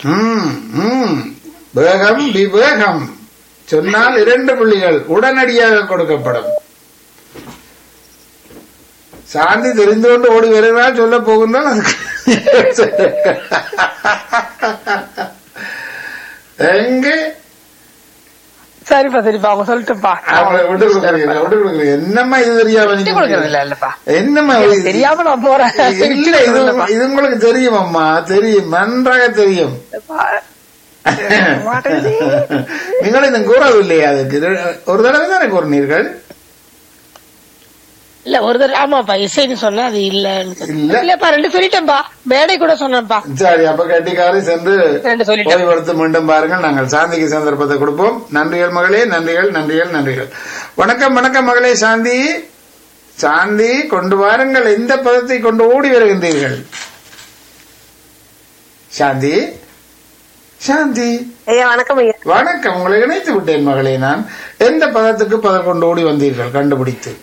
ம், ம். வேகம் விவேகம் சொன்னால் இரண்டு புள்ளிகள் உடனடியாக கொடுக்கப்படும் சாந்தி தெரிந்து கொண்டு ஓடி வருகிறார் சொல்ல போகின்றால் அதுக்கு எங்கே சரிப்பா சரிப்பா அவங்க சொல்லிட்டுப்பா அவங்களை விட்டு கொடுக்குறீங்க விட்டு கொடுக்குறீங்க என்னம்மா இது தெரியாம விட்டு நீங்க கொடுக்கறது இல்ல இல்லப்பா என்னம்மா எனக்கு இது? தெரியாம நான் போறேன் இல்ல இது இது உங்களுக்கு தெரியும் அம்மா தெரியும் நன்றாக தெரியும் மாட்டேங்குது. நீங்கள் இந்த கூறவில்லையா அதுக்கு ஒரு தடவை தானே கூறினீர்கள் இல்ல ஒரு தடவை ஆமாப்பா இசைன்னு சொன்னா அது இல்ல இல்ல. இல்லப்பா ரெண்டு சொல்லிட்டேன்ப்பா மேடை கூட சொன்னேன்ப்பா சரி அப்ப கட்டிக்காரி சென்று ரெண்டு சொல்லிட்டேன் ஓய்வெடுத்து மீண்டும் பாருங்கள் நாங்கள் சாந்திக்கு சந்தர்ப்பத்தை கொடுப்போம் நன்றிகள் மகளே நன்றிகள் நன்றிகள் நன்றிகள் வணக்கம் வணக்கம் மகளே சாந்தி சாந்தி கொண்டு வாருங்கள் எந்த பதத்தை கொண்டு ஓடி வருகின்றீர்கள் சாந்தி சாந்தி ஐயா வணக்கம் ஐயா வணக்கம் உங்களை இணைத்து விட்டேன் மகளே நான் எந்த பதத்துக்கு பதம் கொண்டு ஓடி வந்தீர்கள் கண்டுபிடித்து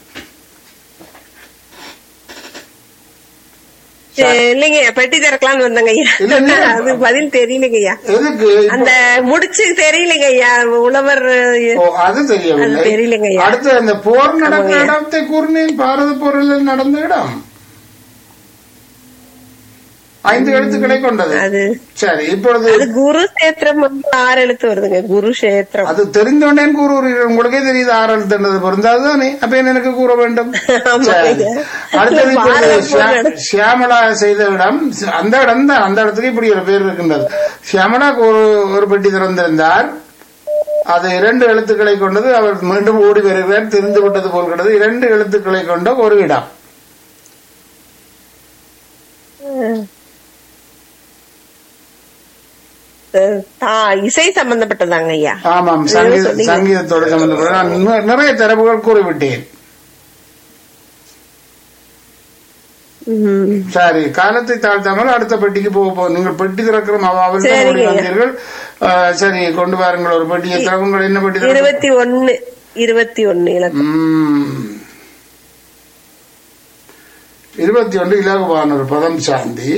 சரி, இல்லைங்க ஐயா, பெட்டி திறக்கலாம்னு வந்தேங்க ஐயா இல்ல, இல்ல. அது பதில் தெரியலங்க ஐயா எதுக்கு இப்போ- அந்த முடிச்சு தெரியலங்க ஐயா உழவர் ஓ, அது தெரியவில்லை அது தெரியலங்க ஐயா. அடுத்து அந்த போர் நடந்த ஆமாங்க. இடத்தை கூறினேன் பாரத போரில் நடந்த இடம் ஐந்து எழுத்துக்களை கொண்டது அது சரி இப்பொழுது அது குரு சேத்திரம் வந்து ஆறு எழுத்து வருதுங்க குரு சேத்திரம் அது தெரிந்தோடனே கூறுகிறீர்கள் உங்களுக்கே தெரியுது ஆறு எழுத்துன்றது பொருந்தாது தானே அப்ப என்ன எனக்கு கூற வேண்டும் ஆமாங்க. சரி. அடுத்தது இப்பொழுது பாரத போர் ஷியா- நடந்த- ஷியாமளா செய்த இடம் அந்த இடம் தான் அந்த இடத்துக்கு இப்படி ஒரு பேர் இருக்கின்றது ஷியாமளா ஒரு ஒரு பெட்டி திறந்திருந்தார் அது இரண்டு எழுத்துக்களை கொண்டது அவர் மீண்டும் ஓடி வருகிறார் தெரிந்து விட்டது போல்கிறது இரண்டு எழுத்துக்களை கொண்ட ஒரு இடம் அஹ், தா- இசை சம்பந்தப்பட்டதாங்க ஐயா ஆமாம் ஏதோ சங்கீத சொன்னீங்க. சங்கீதத்தோடு சம்பந்தப்பட்ட நான் இன்னும் நிறைய தரவுகள் கூறிவிட்டேன் ம். சரி காலத்தை தாழ்த்தாமல் அடுத்த பெட்டிக்கு போக போ நீங்கள் பெட்டி திறக்கிற அவாவில் தான் சரிங்க. ஓடி வந்தீர்கள் அஹ், சரி கொண்டு வாருங்கள் ஒரு பெட்டியை திறவுங்கள் என்ன பெட்டி திறக்க- இருபத்தி ஒன்னு இருபத்தி ஒன்னு இலக்கம் ம். இருபத்தி ஒன்று இலகுவான ஒரு பதம் சாந்தி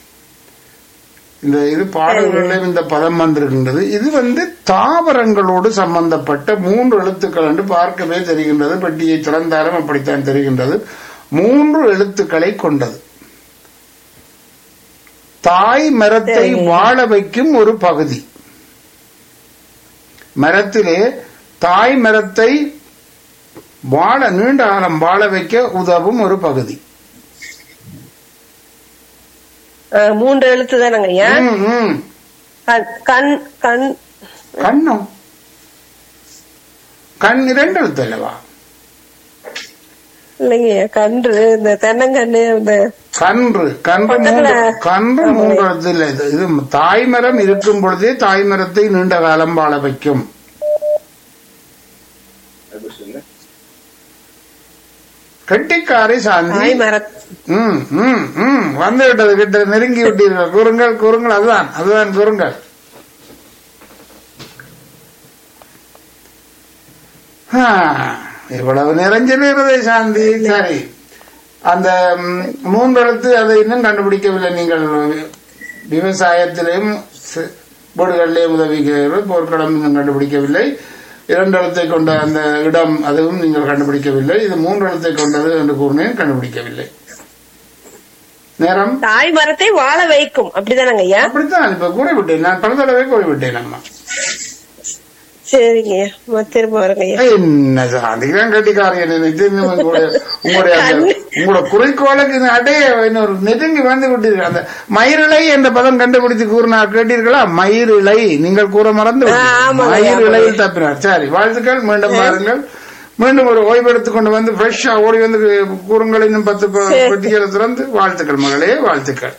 இந்த இது பாடல்களிலும் இந்த பதம் வந்திருக்கின்றது இது வந்து தாவரங்களோடு சம்பந்தப்பட்ட மூன்று எழுத்துக்கள் என்று பார்க்கவே தெரிகின்றது பெட்டியை திறந்தாலும் அப்படித்தான் தெரிகின்றது மூன்று எழுத்துக்களை கொண்டது தாய் மரத்தை வாழ வைக்கும் ஒரு பகுதி மரத்திலே தாய் மரத்தை வாழ நீண்ட காலம் வாழ வைக்க உதவும் ஒரு பகுதி அஹ், மூன்று எழுத்து தானங்க ஐயா ம், ம். கண் கண் கண் கண்ணும் கண் இரண்டு எழுத்து அல்லவா இல்லைங்க ஐயா, கன்று இந்த தென்னங்கன்று இந்த கன்று கன்று பக்கத்துல- மூன்று கன்று மூன்று எழுத்து இல்லை இது இது தாய்மரம் இருக்கும் பொழுதே தாய்மரத்தை நீண்ட காலம் வாழ வைக்கும் கெட்டிக்காரை சாந்தி தாய் மர ம் ம் ம் வந்து விட்டது கிட்ட நெருங்கி விட்டீர்கள் கூறுங்கள் கூறுங்கள் அதுதான் அதுதான் கூறுங்கள் ஆ, இவ்வளவு நிறைஞ்சிருக்கிறது சாந்தி சரி அந்த ம், மூன்று எழுத்து அதை இன்னும் கண்டுபிடிக்கவில்லை நீங்கள் விவசாயத்திலேயும் சி- வீடுகளிலேயும் உதவிக்கிறீர்கள் போர்க்களம் இன்னும் கண்டுபிடிக்கவில்லை இரண்டு எழுத்தை கொண்ட அந்த இடம் அதுவும் நீங்கள் கண்டுபிடிக்கவில்லை இது மூன்று எழுத்தை கொண்டது என்று கூறினேன் கண்டுபிடிக்கவில்லை நேரம் தாய் மரத்தை வாழ வைக்கும் அப்படிதானங்க ஐயா அப்படித்தான் இப்ப கூறிவிட்டேன் நான் பல தடவை கூறிவிட்டேன் அம்மா சரிங்க ஐயா ம- திரும்ப வரங்க ஐயா என்ன சாந்திதான் கட்டிக்காரங்க நினைத்து இன்னும் உங்களுடைய உங்களுடைய அந்த- உங்களோட குறிக்கோளுக்கு இது அடைய இன்னொரு நெருங்கி வந்து விட்டீர்கள் அந்த மயிரிழை என்ற பதம் கண்டுபிடித்து கூறினார் கேட்டீர்களா மயிரிழை நீங்கள் கூற மறந்து விட்டீர்கள். ஆ, ஆமாங்க, மயிரிழையில் தப்பினார் சரி வாழ்த்துக்கள் மீண்டும் பாருங்கள் மீண்டும் ஒரு ஓய்வெடுத்துக் கொண்டு வந்து ஃப்ரெஷ்ஷா ஓடி வந்து கூறுங்கள் இன்னும் பத்து ப- சரி. பெட்டிகளை திறந்து வாழ்த்துக்கள் மகளே வாழ்த்துக்கள்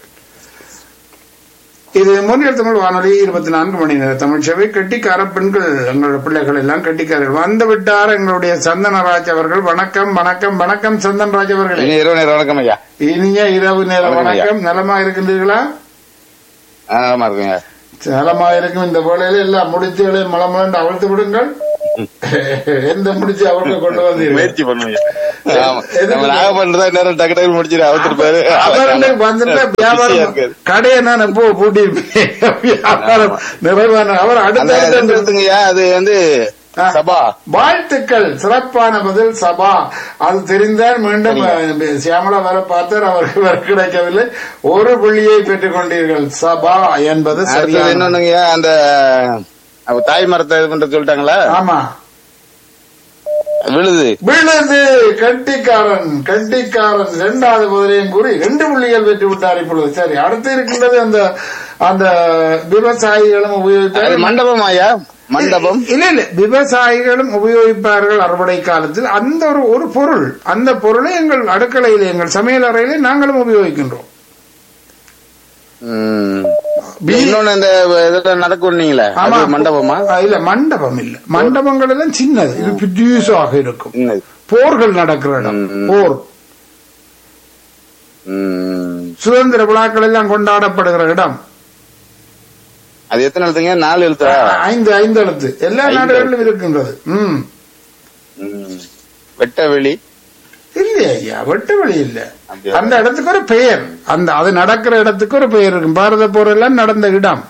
இது முன்னில் தமிழ் வானொலி இருபத்தி நான்கு மணி நேர தமிழ் சேவை கெட்டிக்கார பெண்கள் எங்களோட பிள்ளைகள் எல்லாம் கெட்டிக்காரர்கள் வந்து விட்டார் எங்களுடைய சந்தனராஜ் அவர்கள் வணக்கம் வணக்கம் வணக்கம் சந்தன்ராஜ் அவர்களே இனி இரவு நேரம் வணக்கம் ஐயா இனிய இரவு நேர வணக்கம் ஐயா. வணக்கம் நலமா இருக்கின்றீர்களா ஆ, நலமா இருக்குங்க நலமா இருக்கும் இந்த வேளையில எல்லாம் முடித்துகளை மலமலண்டு அவிழ்த்து விடுங்கள் எந்த முடிச்சு அவருக்கு கொண்டு வந்தீர்கள் முயற்சி பண்ணுவீங்க ஆமா எதுக்கு? நம்ம நாகப்பட்டினம் தான் நேரம் டக்கு டக்கு முடிச்சிட்டு அவுத்துருப்பாரு அவருக்கு வந்துட்டா வியாபாரம் கடையை நான் எப்போ பூட்டி வியாபாரம் நிறைவான அவர் அந்த ரெண்டு அடுத்த எழுத்துங்கய்யா அது வந்து ஆ. சபா வாழ்த்துக்கள் சிறப்பான பதில் சபா அது தெரிந்தால் மீண்டும் அஹ், சியாமலா வர பார்த்தார் அவருக்கு வர கிடைக்கவில்லை ஒரு புள்ளியை பெற்றுக் கொண்டீர்கள் சபா என்பது அடுத்தது சரியான இன்னொன்னுங்கய்யா அந்த அவ தாய் மரத்தை இது பண்ற சொல்லிட்டாங்களா ஆமா விழுது விழுது கட்டிக்காரன் கட்டிக்காரன் இரண்டாவது பதிலையும் கூறி ரெண்டு புள்ளிகள் பெற்று விட்டார் இப்பொழுது சரி அடுத்து இருக்கின்றது அந்த அந்த விவசாயிகளும் அது உபயோகிப்பார்கள் மண்டபம் ஐயா மண்டபம் இல்ல இல்ல விவசாயிகளும் உபயோகிப்பார்கள் அறுவடை காலத்தில் அந்த ஒரு ஒரு பொருள் அந்த பொருளை எங்கள் அடுக்கலையில் எங்கள் சமையல் அறையிலே நாங்களும் உபயோகிக்கின்றோம் ம். பி- இன்னொன்னு இந்த இதுல நடக்கும் நீங்களே ஆமா. அது மண்டபமா ஆ, இல்ல மண்டபம் இல்ல மண்டபங்கள் எல்லாம் சின்னது இது பிடியூஸாக இருக்கும் இன்னது. போர்கள் நடக்கிற இடம் ம், ம். போர் ம். சுதந்திர விழாக்கள் எல்லாம் கொண்டாடப்படுகிற இடம் அது எத்தனை எழுத்துங்க நாலு எழுத்தா ஐந்து ஐந்து எழுத்து எல்லா ஐந்து நாடுகளிலும் இருக்கின்றது ம் ம். வெட்ட வெளி இல்லையா ஐயா வெட்டு வழி இல்ல அப்படியா? அந்த இடத்துக்கு ஒரு பெயர் அந்த அது நடக்கிற இடத்துக்கு ஒரு பெயர் இருக்கும் பாரத போர் எல்லாம் நடந்த இடம்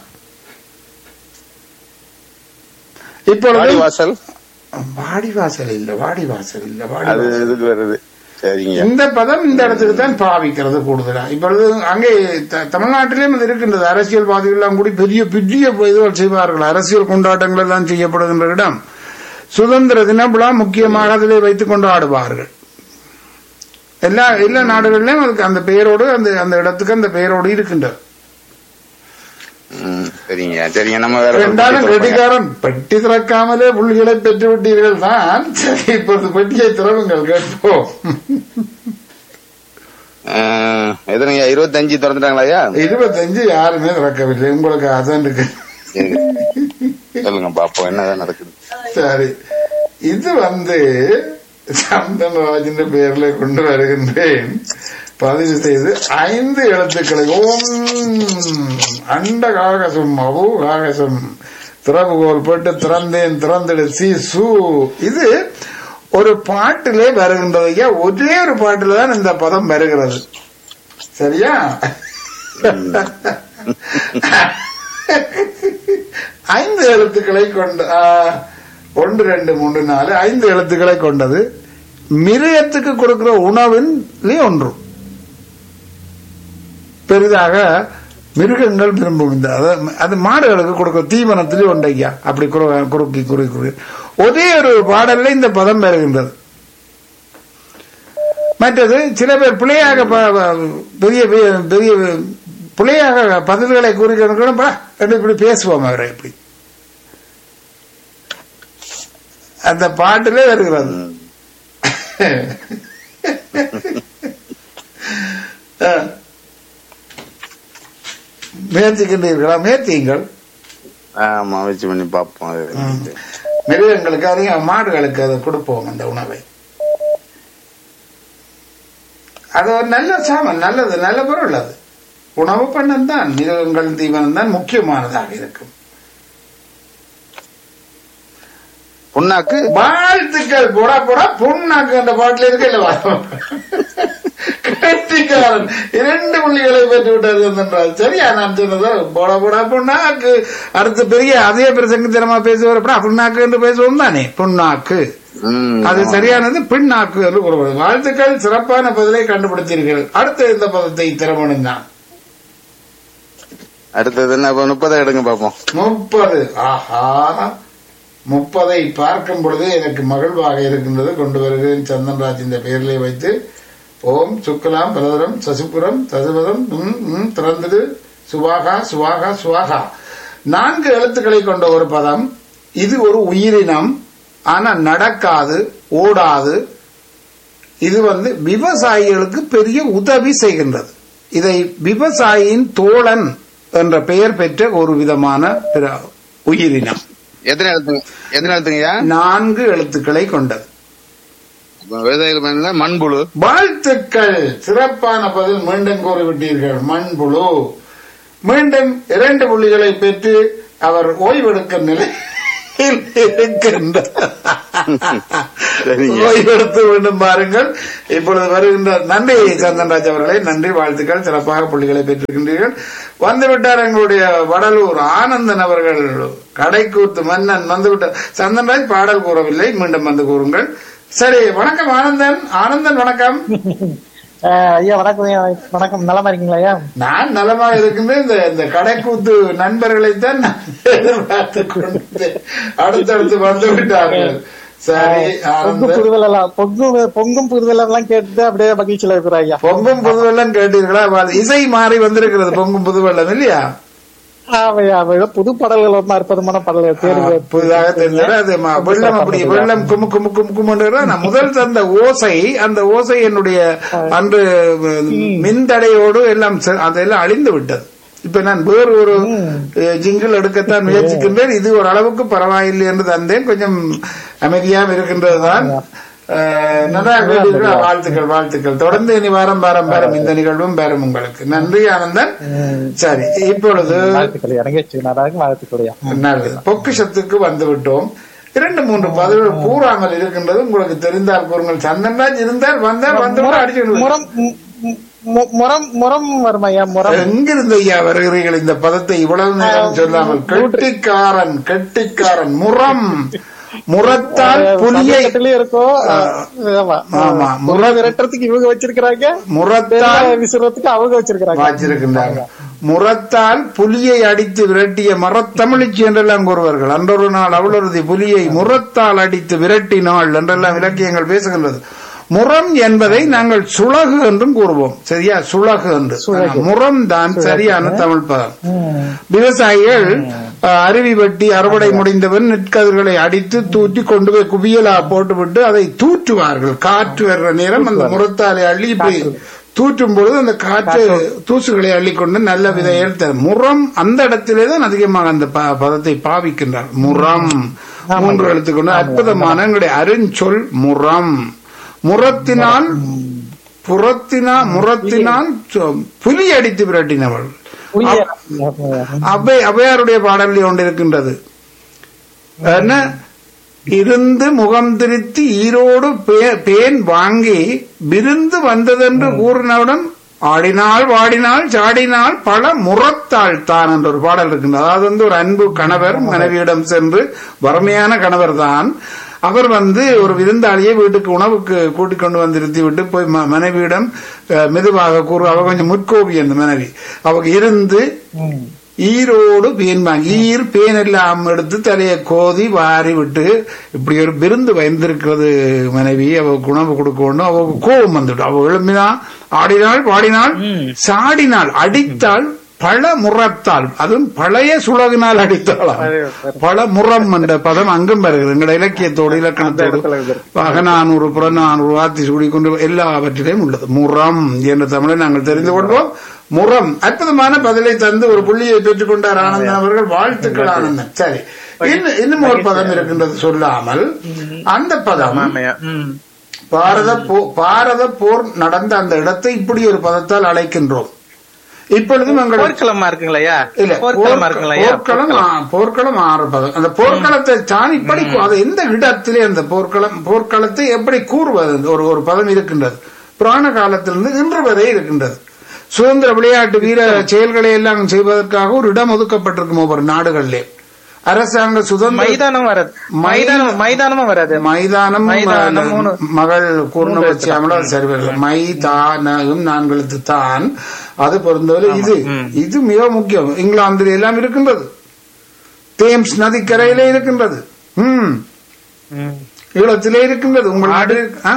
இப்பொழுது வாடிவாசல் வாடிவாசல் இல்ல வாடிவாசல் இல்ல அது வாடிவாசல் இதுக்கு வருது சரிங்க இந்த பதம் இந்த இடத்துக்கு தான் பாவிக்கிறது கூடுதலா இப்பொழுது அங்கே த- தமிழ்நாட்டிலேயும் அது இருக்கின்றது அரசியல்வாதிகள் எல்லாம் கூடி பெரிய பெரிய இதுகள் செய்வார்கள் அரசியல் கொண்டாட்டங்கள் எல்லாம் செய்யப்படுகின்ற இடம் சுதந்திர தின விழா முக்கியமாக அதிலே வைத்துக் கொண்டாடுவார்கள் எல்லா எல்லா நாடுகளிலும் அதுக்கு அந்த பெயரோடு அந்த அந்த இடத்துக்கு அந்த பெயரோடு இருக்கின்றது ம், சரிங்க சரிங்க நம்ம வேற ஒரு ரெண்டாலும் topic பார்ப்போம். கெட்டிக்காரன் பெட்டி திறக்காமலே புள்ளிகளை பெற்று விட்டீர்கள் தான் சரி இப்போது பெட்டியை திறவுங்கள் கேட்போம் ஆ, எத்தனைங்க இருபத்தஞ்சு திறந்துட்டாங்களா ஐயா இருபத்தஞ்சு யாருமே திறக்கவில்லை உங்களுக்கு அதான் இருக்கு இருங்க. சொல்லுங்க பாப்போம் என்னதான் நடக்குது சரி இது வந்து சந்தன்ராஜின் பெயர்ல கொண்டு வருகின்றேன் பதிவு செய்து ஐந்து எழுத்துக்களை ஓம் அண்ட காகசம் அவு காகசம் திறவுகோல் போட்டு திறந்தேன் திறந்திடு சி சு இது ஒரு பாட்டிலே வருகின்றது ஐயா ஒரே ஒரு பாட்டில தான் இந்த பதம் வருகிறது சரியா ஐந்து எழுத்துக்களை கொண்ட ஆ, ஒன்று ரெண்டு மூன்று நாலு ஐந்து எழுத்துக்களை கொண்டது மிருகத்துக்கு கொடுக்கிற உணவின் ஒன்று பெரிதாக மிருகங்கள் விரும்பும் இந்த அத- அது மாடுகளுக்கு கொடுக்க தீவனத்திலே ஒன்றையா அப்படி குறு- குறுக்கி குறுக்கி குறுக்கி ஒரே ஒரு பாடல்ல இந்த பதம் பெறுகின்றது மற்றது சில பேர் பிள்ளையாக ப- ப- பெரிய பெரிய- பெரிய பிள்ளையாக பதில்களை கூறிக்கணும் இப்படி பேசுவோம் அவரை இப்படி அந்த பாட்டிலே வருகிறது ஆ. முயற்சிக்கின்றீர்களா முயற்சியுங்கள் ஆமா வச்சு பண்ணி பாப்போம் அது. மிருகங்களுக்கு அதிகம் மாடுகளுக்கு அதை கொடுப்போம் அந்த உணவை அது ஒரு நல்ல சாமான் நல்லது நல்ல பொருள் அது உணவு பண்ணம் தான் மிருகங்கள் தீவனம் தான் முக்கியமானதாக இருக்கும் புண்ணாக்கு வாழ்த்துக்கள் போடா போடா பொண்ணாக்கு அந்த பாட்டில் இருக்கல கட்டிக்காரன் இரண்டு புள்ளிகளை பெற்று விட்டார் என்றால் சரியா நான் சொன்னது போடா போடா பொண்ணாக்கு அடுத்து பெரிய அதே பிரசங்கத்தனமா பேசுவார் புண்ணாக்கு என்று பேசுவோம் தானே புண்ணாக்கு ம், அது ஆமா. சரியானது பின்னாக்கு என்று கூறுவது வாழ்த்துக்கள் சிறப்பான பதிலை கண்டுபிடித்தீர்கள் அடுத்த இந்த பதத்தை திறமணும் தான் அடுத்தது என்ன இப்ப முப்பதை எடுங்க பாப்போம் முப்பது ஆஹா முப்பதை பார்க்கும் பொழுது எனக்கு மகிழ்வாக இருக்கின்றது கொண்டு வருகிறேன் சந்தன்ராஜ் இந்த பெயரிலே வைத்து ஓம் சுக்கலாம் பலதரம் சசிபுரம் சதுபதம் ம், ம், திறந்தது சுவாகா சுவாகா சுவாகா நான்கு எழுத்துக்களை கொண்ட ஒரு பதம் இது ஒரு உயிரினம் ஆனா நடக்காது ஓடாது இது வந்து விவசாயிகளுக்கு பெரிய உதவி செய்கின்றது இதை விவசாயியின் தோழன் என்ற பெயர் பெற்ற ஒரு விதமான பிற உயிரினம் எத்தனை எழுத்துங்க எத்தனை எழுத்துங்கய்யா நான்கு எழுத்துக்களை கொண்டது இப்ப விவசாயிகள் பண்ணல மண்புழு வாழ்த்துக்கள் சிறப்பான பதில் மீண்டும் கூறிவிட்டீர்கள் மண்புழு மீண்டும் இரண்டு புள்ளிகளை பெற்று அவர் ஓய்வெடுக்கும் நிலை நிலையில் இருக்கின்ற சரிங்க. ஓய்வெடுத்து மீண்டும் பாருங்கள் இப்பொழுது வருகின்ற நன்றி சந்தன்ராஜ் அவர்களே நன்றி வாழ்த்துக்கள் சிறப்பாக புள்ளிகளை பெற்றிருக்கின்றீர்கள் வந்துவிட்டார் எங்களுடைய வடலூர் ஆனந்தன் அவர்கள் கடைக்கூத்து மன்னன் வந்துவிட்டார் சந்தன்ராஜ் பாடல் கூறவில்லை மீண்டும் வந்து கூறுங்கள் சரி வணக்கம் ஆனந்தன் ஆனந்தன் வணக்கம் ஆஹ் ஐயா வணக்கம் ஐயா வணக்கம் நலமா இருக்கீங்களா ஐயா நான் நலமாக இருக்கின்றேன் இந்த இந்த கடைக்கூத்து நண்பர்களைத்தான் நான் எதிர்பார்த்து கொண்டு அடுத்தடுத்து வந்து விட்டார்கள் சரி பொங்கு ஆனந்தன் புதுவெல் எல்லாம் பொங்கு பொங்கும் புதுவெல் எல்லாம் கேட்டு அப்படியே மகிழ்ச்சியில இருக்கிறோம் ஐயா பொங்கும் புதுவெள்ளம் கேட்டீர்களா வா- இசை மாறி வந்திருக்கிறது பொங்கும் புதுவெள்ளம் இல்லையா ஆமையா ஆமா. புது பாடல்கள் ரொம்ப அற்புதமான பாடல்கள் தேர்வு புதிதாக தெரிஞ்சது அது ம- வெள்ளம் அப்படி வெள்ளம் குமு குமு குமு குமுன்னு நான் முதல் தந்த ஓசை அந்த ஓசை என்னுடைய அன்று மின்தடையோடு எல்லாம் செ- அதெல்லாம் அழிந்து விட்டது இப்ப நான் வேறு ஒரு ஜிங்கிள் எடுக்கத்தான் முயற்சிக்கின்றேன் இது ஒரு அளவுக்கு பரவாயில்லை என்று தந்தேன் கொஞ்சம் அமைதியாக இருக்கின்றதுதான் அஹ், நல்லா கேட்டீர்களா? வாழ்த்துக்கள் வாழ்த்துக்கள் தொடர்ந்து இனி வாரம் வாரம் வாரம் இந்த நிகழ்வும் பேரும் உங்களுக்கு நன்றி ஆனந்தன் சரி இப்பொழுது வாழ்த்துக்கள் இறங்கி நாடாக வாழ்த்துக்கள் ஐயா நல்லது பொக்கிஷத்துக்கு வந்து விட்டோம் இரண்டு மூன்று பதில்கள் கூறாமல் இருக்கின்றது உங்களுக்கு தெரிந்தால் கூறுங்கள் சந்தன்ராஜ் இருந்தால் வந்தால் வந்து அடிச்சு விடுவார். முரம் மு- மு- முரம் முரம் வரும் ஐயா முரம் எங்கிருந்து ஐயா வருகிறீர்கள் இந்த பதத்தை இவ்வளவு நேரம் சொல்லாமல் கெட்டிக்காரன் கெட்டிக்காரன் முரம் முரத்தால் புலியை தமிழ்நாட்டிலயும் இருக்கும் ஆமா ஆமா. முற விரட்டுறதுக்கு இவங்க வச்சிருக்கிறாங்க முரத்தால் வெள்ளை விசுறதுக்கு அவங்க வச்சிருக்கிறாங்க வாச்சிருக்கின்றார்கள் முரத்தால் புலியை அடித்து விரட்டிய மரத்தமிழிச்சி என்றெல்லாம் கூறுவார்கள் அன்றொரு நாள் அவளொருதி புலியை முரத்தால் அடித்து விரட்டினாள் என்றெல்லாம் இலக்கியங்கள் பேசுகின்றது முரம் என்பதை நாங்கள் சுளகு என்றும் கூறுவோம் சரியா சுளகு என்று முரம் தான் சரியான தமிழ் பதம் விவசாயிகள் அஹ், அருவி வெட்டி அறுவடை முடிந்தவன் நெற்கதிர்களை அடித்து தூற்றி கொண்டு போய் குவியலா போட்டுவிட்டு அதை தூற்றுவார்கள் காற்று வர்ற நேரம் அந்த முரத்தாலை அள்ளி இப்படி தூற்றும் பொழுது அந்த காற்று தூசுகளை அள்ளிக்கொண்டு நல்ல விதைகள் தரும் முரம் அந்த இடத்திலே தான் அதிகமாக அந்த ப- பதத்தை பாவிக்கின்றார் முரம் மூன்று எழுத்துக்கொண்டு அற்புதமான எங்களுடைய அருஞ்சொல் முரம் முரத்தினால் புறத்தினா முரத்தினால் சொ- புலி அடித்து விரட்டினவள் புளிய அவ்வை அவ்வையாருடைய பாடலில் ஒன்று இருக்கின்றது என்ன இருந்து முகம் திருத்தி ஈரோடு பே- பேன் வாங்கி விருந்து வந்ததென்று கூறினவுடன் ஆடினாள் வாடினாள் சாடினாள் பல முறத்தாள் தான் என்ற ஒரு பாடல் இருக்கின்றது அதாவது வந்து ஒரு அன்பு கணவர் மனைவியிடம் சென்று வறுமையான கணவர் தான் அவர் வந்து ஒரு விருந்தாளியை வீட்டுக்கு உணவுக்கு கூட்டிக் கொண்டு வந்து நிறுத்தி விட்டு போய் ம- மனைவியிடம் அஹ், மெதுவாக கூறு அவ கொஞ்சம் முற்கோபி அந்த மனைவி அவங்க இருந்து ஈரோடு பேன் வாங்கி ஈர் பேன் எல்லாம் எடுத்து தலையை கோதி வாரி விட்டு இப்படி ஒரு விருந்து வந்திருக்கிறது மனைவி அவ உணவு கொடுக்கணும் அவ கோபம் வந்துட்டு அவ எழும்பினாள் ஆடினாள் பாடினாள் சாடினாள் அடித்தாள் பல முறத்தாள் அதுவும் பழைய சுலகினால் அடித்தாளாம் பல முறம் என்ற பதம் அங்கும் வருகிறது எங்களோட இலக்கியத்தோடு இலக்கணத்தோடு அகநானூறு புறநானூறு வாத்தி சூடிக்கொண்டு எல்லாவற்றிலையும் உள்ளது முறம் என்ற தமிழை நாங்கள் தெரிந்து கொள்வோம் முறம் அற்புதமான பதிலை தந்து ஒரு புள்ளியை பெற்றுக் கொண்டார் ஆனந்தன் அவர்கள் வாழ்த்துக்கள் ஆனந்தன் சரி இன்னும் இன்னும் ஒரு பதம் இருக்கின்றது சொல்லாமல் அந்த பதம் ஆமாய்யா. ம். பாரத போ- பாரத போர் நடந்த அந்த இடத்தை இப்படி ஒரு பதத்தால் அழைக்கின்றோம் இப்பொழுதும் எங்கள் போர்க்களமா இருக்குங்களையா இல்ல போர்க்களமா இருக்குங்களையா போர்க்களம் ஆ- போர்க்களம் ஆறு பதம் அந்த போர்க்களத்தை தான் இப்படி கூ- அது எந்த இடத்திலே அந்த போர்க்களம் போர்க்களத்தை எப்படி கூறுவது அந்த ஒரு ஒரு பதம் இருக்கின்றது புராண காலத்திலிருந்து இன்று வரை இருக்கின்றது சுதந்திர விளையாட்டு வீர செயல்களை எல்லாம் செய்வதற்காக ஒரு இடம் ஒதுக்கப்பட்டிருக்கும் ஒவ்வொரு நாடுகளிலே அரசாங்க சுதந்திர மைதானம் வராது மைதானம் மைதானமும் வராது மைதானம் மைதானம் மூணு. மகள் கூர்ண வச்சியாமல சரி வரல மைதானம் நான்கெழுத்து தான் அது பொருந்தவரை இது இது மிக முக்கியம் இங்கிலாந்தில் எல்லாம் இருக்கின்றது தேம்ஸ் நதிக்கரையிலே இருக்கின்றது ம் ம். ஈழத்திலே இருக்கின்றது உங்கள் நாடு ஆ?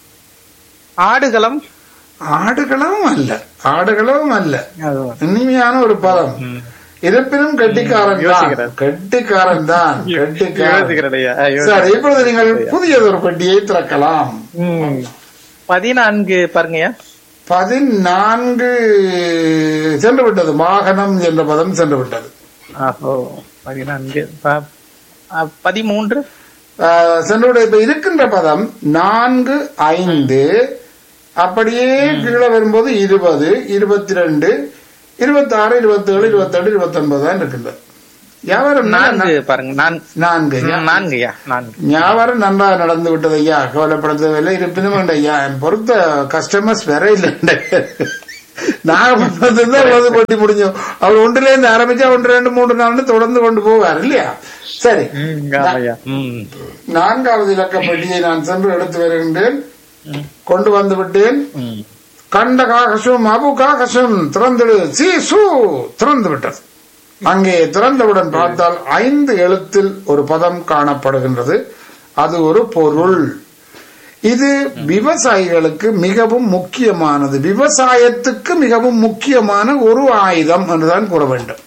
ஆடுகளம் ஆடுகளவும் அல்ல ஆடுகளவும் அல்ல இனிமையான ஒரு பதம் இருப்பினும் கெட்டிக்காரன் தான் யோசிக்கிறேன். கெட்டிக்காரன் தான் கெட்டிக்காரன் யோசிக்கிறேன்யா. ஆ, யோசிக்கிறேன். சரி இப்பொழுது நீங்கள் புதியதொரு பெட்டியை திறக்கலாம் ம். பதினான்கு பாருங்கய்யா பதினான்கு சென்று விட்டது வாகனம் என்ற பதம் சென்று விட்டது ஆஹோ பதினான்கு ப- ஆ, பதிமூன்று ஆஹ், சென்று விட்டது இப்ப இருக்கின்ற பதம் நான்கு ஐந்து அப்படியே கீழே வரும்போது இருபது இருபத்தி ரெண்டு இருபத்தி ஆறு இருபத்தி ஏழு இருபத்தி எட்டு இருபத்தி ஒன்பது தான் இருக்கின்றது வியாபாரம் நான்கு நல்ல- பாருங்க நான்கு நான்கு ம், நான்குயா நான்கு வியாபாரம் நன்றாக நடந்து விட்டது ஐயா கவலைப்படுத்தவில்லை இருப்பினும் வேണ്ട ஐயா என் பொறுத்த கஸ்டமர்ஸ் வேற இல்லை நாகப்பட்டினத்துல வந்து பட்டி முடிஞ்சோம் அவர் ஒன்றுல இருந்து ஆரம்பிச்சா ஒன்று ரெண்டு மூன்று நாள்னு தொடர்ந்து கொண்டு போவார் இல்லையா சரி ம், ஆமாய்யா ம் நான்காவது இலக்க பெட்டியை நான் சென்று எடுத்து வருகின்றேன் கொண்டு வந்து விட்டேன் ம் கண்ட காகசம் அபு காகசம் திறந்துடு சீசு திறந்து விட்டது அங்கே திறந்தவுடன் பார்த்தால் ஐந்து எழுத்தில் ஒரு பதம் காணப்படுகின்றது அது ஒரு பொருள் இது விவசாயிகளுக்கு மிகவும் முக்கியமானது விவசாயத்துக்கு மிகவும் முக்கியமான ஒரு ஆயுதம் என்றுதான் கூற வேண்டும்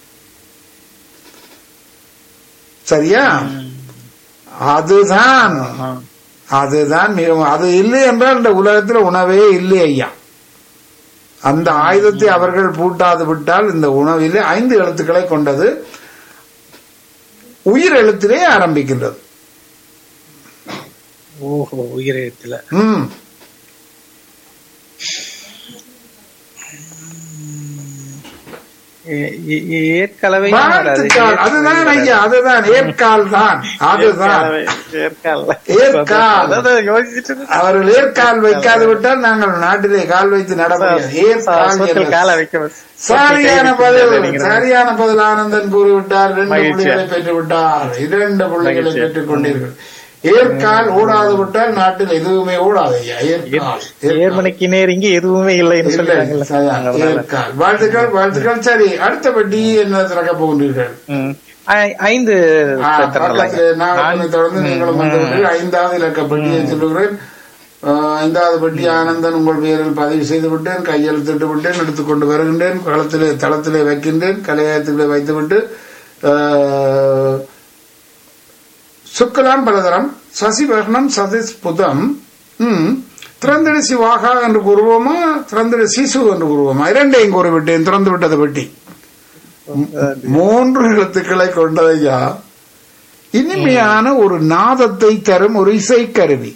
சரியா அதுதான் ஆ. அதுதான் மிகவும் அது இல்லை என்றால் இந்த உலகத்தில் உணவே இல்லை ஐயா அந்த ஆயுதத்தை அவர்கள் பூட்டாது விட்டால் இந்த உணவிலே ஐந்து எழுத்துக்களை கொண்டது உயிர் எழுத்திலே ஆரம்பிக்கின்றது ஓஹோ உயிரெழுத்துல ம் ஏ- ஏ- ஏ- ஏற்கலவையும் வராது. வாழ்த்துக்கள் அதுதான் ஐயா அதுதான் ஏற்கால் தான் அதுதான் ஏற்கலவை, ஏற்கலவை. ஏற்கால். அதான் யோசிச்சுட்டு இருந்தேன். அவர்கள் ஏற்கால் வைக்காது விட்டால் நாங்கள் நாட்டிலே கால் வைத்து நட முடியாது ஏற்கால் சொத்தில் என்ற காலை வைக்க சரியான பதில் நீங்க சரியான பதில் ஆனந்தன் கூறிவிட்டார் ரெண்டு மகிழ்ச்சியா. புள்ளிகளை பெற்று விட்டார் இரண்டு புள்ளிகளை மகிழ்ச்சியா. பெற்றுக் கொண்டீர்கள் ஏற்கால் ஓடாது விட்டால் நாட்டில் எதுவுமே ஓடாது ஐயா ஏற்கால் ஏற்கால். ஏர்மனைக்கு நேர் இங்க எதுவுமே இல்லைன்னு இல்லை, சொல்றாங்கல்ல சரிதான். அதனால. ஏற்கால். வாழ்த்துக்கள் வாழ்த்துக்கள் சரி அடுத்த பட்டி என்ன திறக்க போகின்றீர்கள் ம். ஐ- ஐந்து ஆ, திறனலாம். பக்கத்திலே நாகப்பனை தொடர்ந்து நீங்களும் வந்து விட்டீர்கள். ஐந்தாவது இலக்க பட்டியை சொல்லுகிறேன் ஆ, ஐந்தாவது பட்டி ஆனந்தன் உங்கள் பெயரில் பதிவு செய்து விட்டேன் கையெழுத்திட்டு விட்டேன் எடுத்துக்கொண்டு வருகின்றேன் களத்திலே தளத்திலே வைக்கின்றேன் கலையகத்திலே வைத்துவிட்டு ஆ, சுக்கலாம் பலதரம் சசிவர்ணம் சதிஸ் புதம் ம், திறந்திடு சிவாகா என்று கூறுவோமா திறந்திடு சிசு என்று கூறுவோமா இரண்டையும் கூறிவிட்டேன் திறந்து விட்டது பெட்டி மூன்று எழுத்துக்களை கொண்டதையா இனிமையான ஒரு நாதத்தை தரும் ஒரு இசைக்கருவி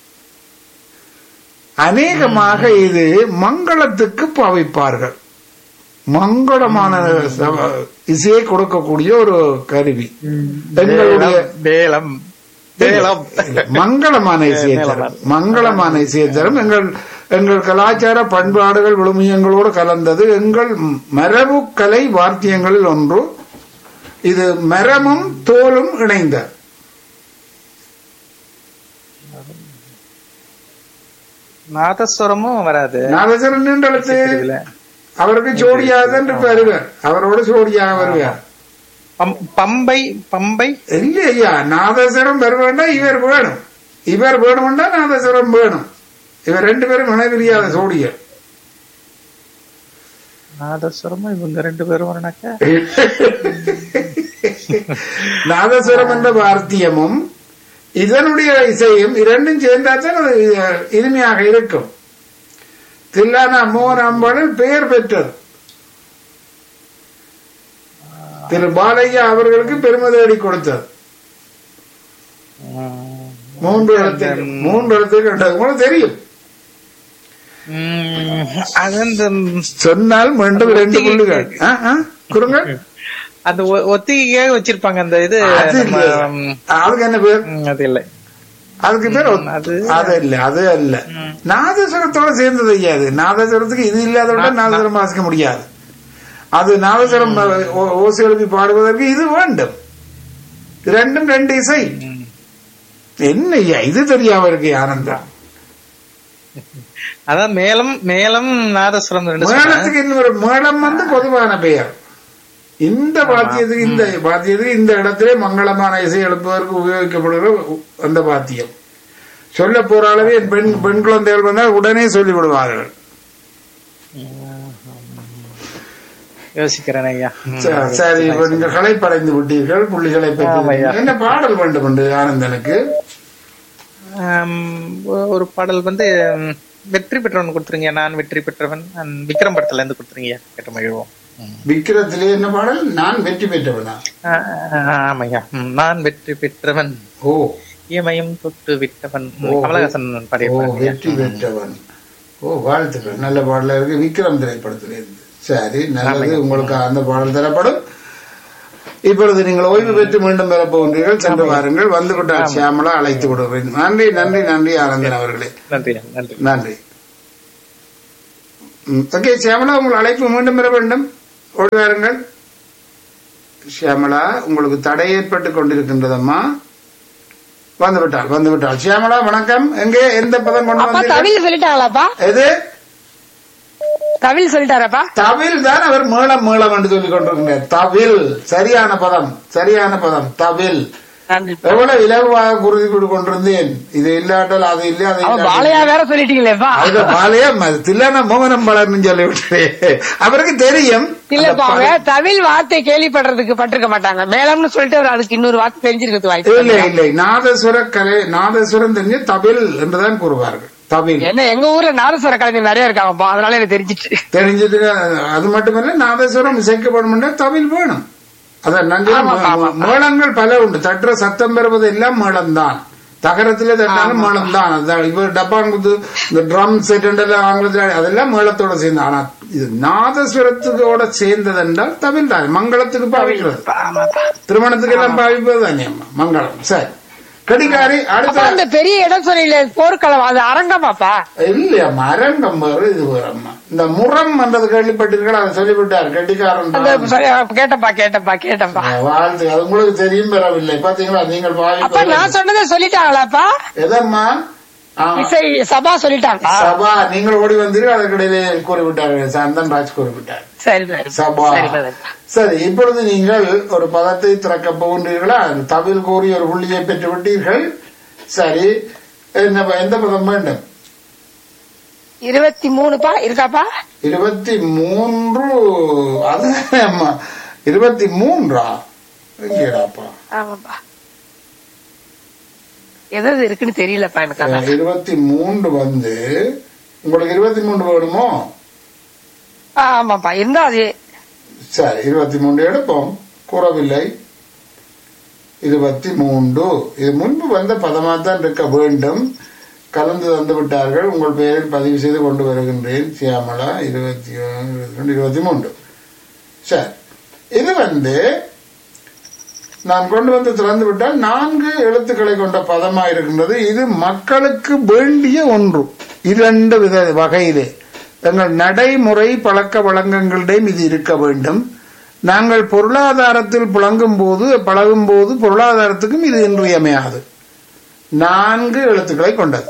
அநேகமாக இது மங்களத்துக்கு பாவிப்பார்கள் மங்களமான சவ- இசையை கொடுக்கக்கூடிய ஒரு கருவி எங்களுடைய வேலம் வேலம் இல்ல, மங்களமான இசையை தரும் மங்களமான இசையை தரும் எங்கள் எங்கள் கலாச்சார பண்பாடுகள் விழுமியங்களோடு கலந்தது எங்கள் மரபு கலை வார்த்தியங்களில் ஒன்று இது மரமும் தோலும் இணைந்த நாதஸ்வரமும் வராது நாதசரன் என்றெழுத்து இதுல. அவருக்கு ஜோடியாக என்று வருவார் அவரோடு ஜோடியாக வருவார் பம்- பம்பை பம்பை இல்ல ஐயா நாதஸ்வரம் வருவேண்டா இவர் வேணும் இவர் வேணும்னா நாதஸ்வரம் வேணும் இவர் ரெண்டு பேரும் இணைபிரியாத சோடியர் நாதஸ்வரமும் இவங்க ரெண்டு பேரும் வரனாக்கா நாதஸ்வரம் என்ற வார்த்தியமும் இதனுடைய இசையும் இரண்டும் சேர்ந்தாத்தான் அது இனிமையாக இருக்கும் தில்லானா மோகன் அம்பாளில் பெயர் பெற்றது திரு பாலையா அவர்களுக்கு பெருமை தேடி கொடுத்தது மூன்று இடத்து மூன்று இடத்துக்கு கண்டது கூட தெரியும் உம், அது அந்த சொன்னால் மீண்டும் ரெண்டு புள்ளிகள் ஆ, ஆ, குறுங்க அந்த ஒ- ஒத்திகையாக வச்சிருப்பாங்க அந்த இது அது நம்ம, இல்லையா? உம், அதுக்கு என்ன பேர் உம், அது இல்லை அதுக்கு பேர் ஒத்- அது- அது இல்ல அது அல்ல நாதஸ்வரத்தோட சேர்ந்தது ஐயா அது நாதஸ்வரத்துக்கு இது இல்லாத விட நாதஸ்வரம் வாசிக்க முடியாது அது நாதஸ்வரம் ஓ- ஓசை எழுப்பி பாடுவதற்கு இது வேண்டும் ரெண்டும் ரெண்டு இசை என்ன ஐயா இது தெரியாம இருக்கு ஆனந்தம் அதான் மேலம் மேலம் நாதஸ்வரம் ரெண்டு சொன்னேன். மேளத்துக்கு இன்னொரு மேளம் வந்து பொதுவான பெயர் இந்த வாத்தியத்துக்கு இந்த வாத்தியத்துக்கு இந்த இடத்திலே மங்களமான இசை எழுப்புவதற்கு உபயோகிக்கப்படுகிற அந்த வாத்தியம் சொல்ல போற அளவு என் பெண் பெண் குழந்தைகள் வந்தால் உடனே சொல்லி விடுவார்கள் யோசிக்கிறேன் ஐயா உம், ச- சரி இப்ப நீங்கள் களைப்படைந்து விட்டீர்கள் புள்ளிகளை ஆமாய்யா. பெற்று என்ன பாடல் வேண்டும் என்று ஆனந்தனுக்கு ஆம், ஒ- ஒரு பாடல் வந்து உம், வெற்றி பெற்றவன் கொடுத்துருங்க நான் வெற்றி பெற்றவன் அண்ட் விக்ரம் படத்துல இருந்து கொடுத்துருங்க கேட்ட மகிழ்வோம் உம். விக்கிரத்திலே என்ன பாடல் நான் வெற்றி பெற்றவனா ஆ, ஆ, ஆமாய்யா உம், நான் வெற்றி பெற்றவன் ஓ இயமயம் தொட்டு விட்டவன் உம், ஓ, கமலஹாசன் ஓ பாடியிருப்பாங்க வெற்றி பெற்றவன் ஓ வாழ்த்துக்கள் நல்ல பாடலா இருக்கு விக்ரம் திரைப்படத்திலிருந்து சரி நல்லது உங்களுக்கு அந்த பாடல் தரப்படும் இப்பொழுது நீங்கள் ஓய்வு பெற்று மீண்டும் பெற போகின்றீர்கள் சென்று வாருங்கள் வந்து விட்டால் சியாமலா அழைத்து விடுகிறேன் நன்றி நன்றி நன்றி ஆனந்தன் அவர்களே நன்றி நன்றி நன்றி ஓகே சியாமலா உங்கள் அழைப்பு மீண்டும் பெற வேண்டும் ஓடி வாருங்கள் சியாமலா உங்களுக்கு தடை ஏற்பட்டு கொண்டிருக்கின்றதம்மா வந்து விட்டாள் வந்து விட்டாள் சியாமலா வணக்கம் எங்கே எந்த பதம் கொண்டு அப்பா வந்தீர்கள் தவில் சொல்லிட்டாங்களாப்பா எது தவில் சொல்லிட்டாரப்பா தவில் தான் அவர் மேளம் மேளம் என்று சொல்லிக் கொண்டிருக்கிறார் தவில் சரியான பதம் சரியான பதம் தவில் நன்றி எவ்வளவு இலகுவாக குருதி கொண்டு கொண்டிருந்தேன் இது இல்லாட்டால் அது இல்லை அது அவன் இல்லாட்டால் வாழையா வேற சொல்லிட்டீங்களேப்பா அது பாலையம் அது தில்லான மோகனம் பலர்னு சொல்லி அவருக்கு தெரியும் இல்லப்பா அவங்க தவில் வார்த்தை கேள்விப்படுறதுக்கு பட்டிருக்க மாட்டாங்க மேலம்னு சொல்லிட்டு அவர் அதுக்கு இன்னொரு வார்த்தை தெரிஞ்சிருக்கிறது வாய்ப்பு இல்லை இல்லை நாதசுர கலை நாதசுரம் தெரிஞ்சு தவில் என்றுதான் கூறுவார்கள் தவில் என்ன எங்க ஊர்ல நாதஸ்வர கலைஞர் நிறைய இருக்காங்கப்பா அதனால எனக்கு தெரிஞ்சிட்டு தெரிஞ்சது அது மட்டுமல்ல நாதசுரம் இசைக்கப்படும் என்றால் தவில் வேணும் அதான் நன்றி ஆமாப்பா, ஆமாப்பா. மேளங்கள் பல உண்டு தட்டுற சத்தம் பெறுவது எல்லாம் மேளம்தான் தகரத்திலே தட்டாலும் மேளம் தான் அதுதான் இப்ப டப்பாங்குத்து இந்த ட்ரம் செட் எல்லாம் ஆங்கிலத்தில் அதெல்லாம் மேளத்தோட சேர்ந்து ஆனா இது நாதஸ்வரத்துக்கோட சேர்ந்தது என்றால் தவில் தான் மங்களத்துக்கு பாவிக்கிறது ஆமாப்பா திருமணத்துக்கு எல்லாம் பாவிப்பது தானே அம்மா மங்களம் சரி கடிகாரி அப்பா அடுத்த அந்த பெரிய இடம் சொன்னீங்களே போர்க்களம் அது அரங்கமாப்பா இல்லையா மரங்கம் வேறு இது வேறு அம்மா இந்த முறம் என்றது கேள்விப்பட்டீர்கள் அதை சொல்லிவிட்டார் கெட்டிக்காரன் அந்த தான். sorry, கேட்டப்பா கேட்டப்பா கேட்டப்பா வாழ்த்து அது உங்களுக்கு தெரியும் பெறவில்லை பாத்தீங்களா நீங்கள் அப்பா பாவி நான் சொன்னதை சொல்லிட்டாங்களாப்பா எதம்மா ஆ, இசை சபா சொல்லிட்டாங்க சபா நீங்கள் ஓடி வந்தீர்கள் அதற்கிடையிலே கூறிவிட்டார்கள் சந்தன் ராஜ் கூறிவிட்டார் சரி சரி. சபா சரி, சரி. சரி இப்பொழுது நீங்கள் ஒரு பதத்தை திறக்க போகின்றீர்களா தவில் கூறி ஒரு புள்ளியை பெற்று விட்டீர்கள் சரி என்ன எந்த பதம் வேண்டும் இருபத்தி மூணுப்பா இருக்காப்பா இருபத்தி மூன்று அது அம்மா இருபத்தி மூன்றா எங்கேடாப்பா ஆமாப்பா எதாவது இருக்குன்னு தெரியலப்பா எனக்கு அதான். இருபத்தி மூன்று வந்து உங்களுக்கு இருபத்தி மூன்று வேணுமோ ஆ, ஆமாப்பா இருந்தா அது சரி இருபத்தி மூன்று எடுப்போம் கூறவில்லை இருபத்தி மூன்று இது முன்பு வந்த பதமாத்தான் இருக்க வேண்டும் கலந்து தந்து விட்டார்கள் உங்கள் பெயரில் பதிவு செய்து கொண்டு வருகின்றேன் சியாமலா இருபத்தி ஒன்று, இருபத்தி மூன்று சரி இது வந்து நான் கொண்டு வந்து திறந்து விட்டால் நான்கு எழுத்துக்களை கொண்ட பதமா இருக்கின்றது இது மக்களுக்கு வேண்டிய ஒன்று இரண்டு வித வகையிலே எங்கள் நடைமுறை பழக்க வழக்கங்களிடையும் இது இருக்க வேண்டும் நாங்கள் பொருளாதாரத்தில் புழங்கும் போது பழகும் போது பொருளாதாரத்துக்கும் இது இன்றியமையாது நான்கு எழுத்துக்களை கொண்டது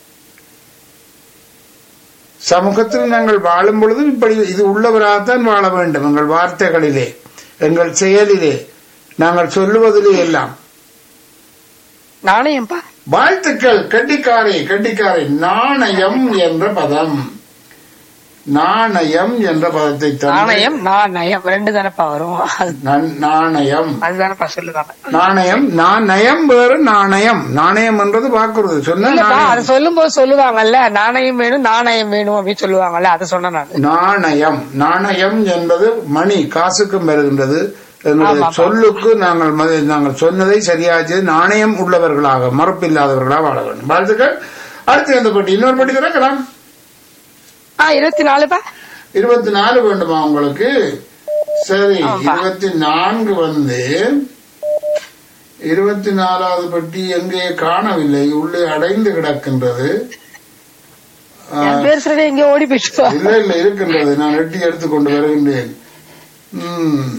சமூகத்தில் நாங்கள் வாழும் பொழுது இப்படி இது உள்ளவராகத்தான் வாழ வேண்டும் எங்கள் வார்த்தைகளிலே எங்கள் செயலிலே நாங்கள் சொல்லுவதிலே எல்லாம் நாணயம்ப்பா வாழ்த்துக்கள் கெட்டிக்காரை கெட்டிக்காரை நாணயம் என்ற பதம் நாணயம் என்ற பதத்தை தந்து- நாணயம் நாணயம் ரெண்டு தானப்பா வரும் அது- நன்- நாணயம் அதுதானப்பா சொல்லுவாங்க நாணயம் நாணயம் வேறு நாணயம் நாணயம் என்றது வாக்குறுதி சொன்ன இல்லப்பா நாணயம். அது சொல்லும் போது சொல்லுவாங்கல்ல நாணயம் வேணும் நாணயம் வேணும் அப்படின்னு சொல்லுவாங்கல்ல அதை சொன்னேன் நான் நாணயம் நாணயம் என்பது மணி காசுக்கும் வருகின்றது என்னுடைய ஆமாப்பா. சொல்லுக்கு நாங்கள் மதி- நாங்கள் சொன்னதை சரியாச்சு நாணயம் உள்ளவர்களாக மறுப்பில்லாதவர்களாக வாழ வேண்டும் வாழ்த்துக்கள் அடுத்து எந்த பட்டி இன்னொரு பட்டி திறக்கலாம் ஆ இருபத்தி நாலுப்பா இருபத்தி நாலு வேண்டுமா உங்களுக்கு சரி ஆமாப்பா. இருபத்தி நான்கு வந்து இருபத்தி நாலாவது பட்டி எங்கே காணவில்லை உள்ளே அடைந்து கிடக்கின்றது ஆ, என் பேர் சொல்லி எங்க ஓடி போயிட்டு இல்ல இல்ல இருக்கின்றது நான் வெட்டி எடுத்து கொண்டு வருகின்றேன் ம்.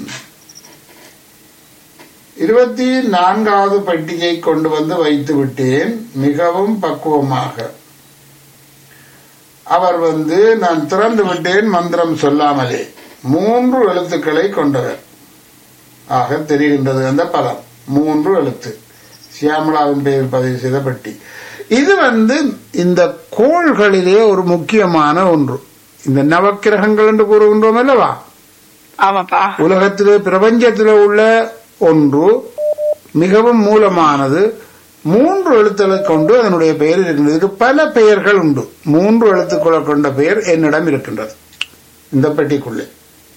இருபத்தி நான்காவது பட்டியை கொண்டு வந்து வைத்து விட்டேன் மிகவும் பக்குவமாக அவர் வந்து நான் திறந்து விட்டேன் மந்திரம் சொல்லாமலே மூன்று எழுத்துக்களை கொண்டவர் ஆக தெரிகின்றது அந்த பதம் மூன்று எழுத்து சியாமலாவின் பெயர் பதிவு செய்த பட்டி இது வந்து இந்த கோள்களிலே ஒரு முக்கியமான ஒன்று இந்த நவக்கிரகங்கள் என்று கூறுகின்றோம் அல்லவா ஆமாப்பா உலகத்திலே பிரபஞ்சத்திலே உள்ள ஒன்று மிகவும் மூலமானது மூன்று எழுத்துக்களை கொண்டு அதனுடைய பெயர் இருக்கின்றது இதுக்கு பல பெயர்கள் உண்டு மூன்று எழுத்துக்களை கொண்ட பெயர் என்னிடம் இருக்கின்றது இந்த பெட்டிக்குள்ளே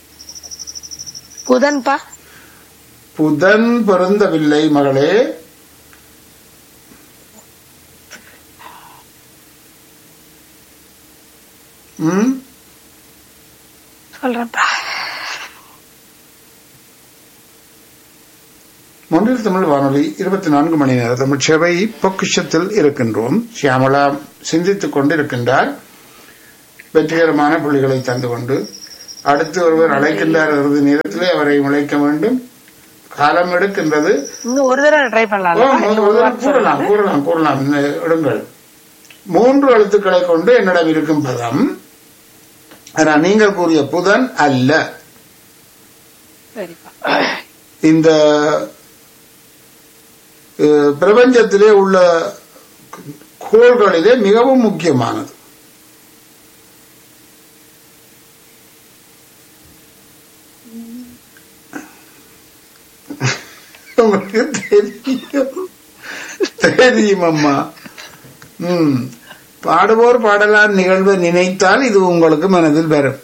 புதன்பா புதன் பொருந்தவில்லை மகளே ம் சொல்றேன்ப்பா மொன்றில் தமிழ் வானொலி இருபத்தி நான்கு மணி நேர தமிழ் சேவை பொக்கிஷத்தில் இருக்கின்றோம் சியாமலா சிந்தித்துக் கொண்டிருக்கின்றார் வெற்றிகரமான புள்ளிகளை தந்து கொண்டு அடுத்து ஒருவர் அழைக்கின்றார் இறுதி நேரத்திலே அவரை உழைக்க வேண்டும் காலம் எடுக்கின்றது இன்னும் ஒரு தடவை ட்ரை ஓ, பண்ணலாம் ஒரு தடவை கூறலாம் கூறலாம் கூறலாம் இந்த இடங்கள் மூன்று எழுத்துக்களை கொண்டு என்னிடம் இருக்கும் பதம் ஆனால் நீங்கள் கூறிய புதன் அல்ல சரிப்பா இந்த அஹ், பிரபஞ்சத்திலே உள்ள கோள்களிலே மிகவும் முக்கியமானது உங்களுக்கு தெரியும் தெரியும் அம்மா ம் பாடுவோர் பாடலாம் நிகழ்வை நினைத்தால் இது உங்களுக்கு மனதில் வரும்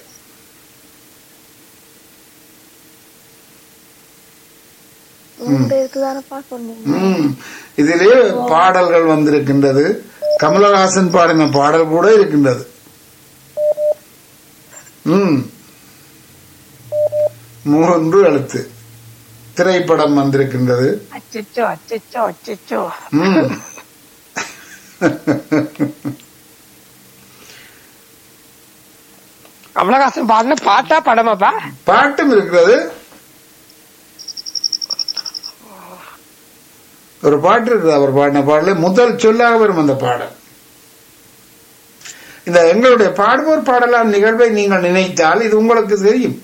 ம். இதிலே பாடல்கள் வந்திருக்கின்றது கமலஹாசன் பாடின பாடல் கூட இருக்கின்றது ம் மூன்று எழுத்து திரைப்படம் வந்திருக்கின்றது அச்சச்சோ அச்சச்சோ அச்சச்சோ ம் கமலஹாசன் பாடின பாட்டா படமாப்பா பாட்டும் இருக்கிறது ஒரு பாட்டு இருக்குது அவர் பாடின பாடல முதல் சொல்லாக வரும் அந்த பாடல் இந்த எங்களுடைய பாடுவோர் பாடலாம் நிகழ்வை நீங்கள் நினைத்தால் இது உங்களுக்கு தெரியும்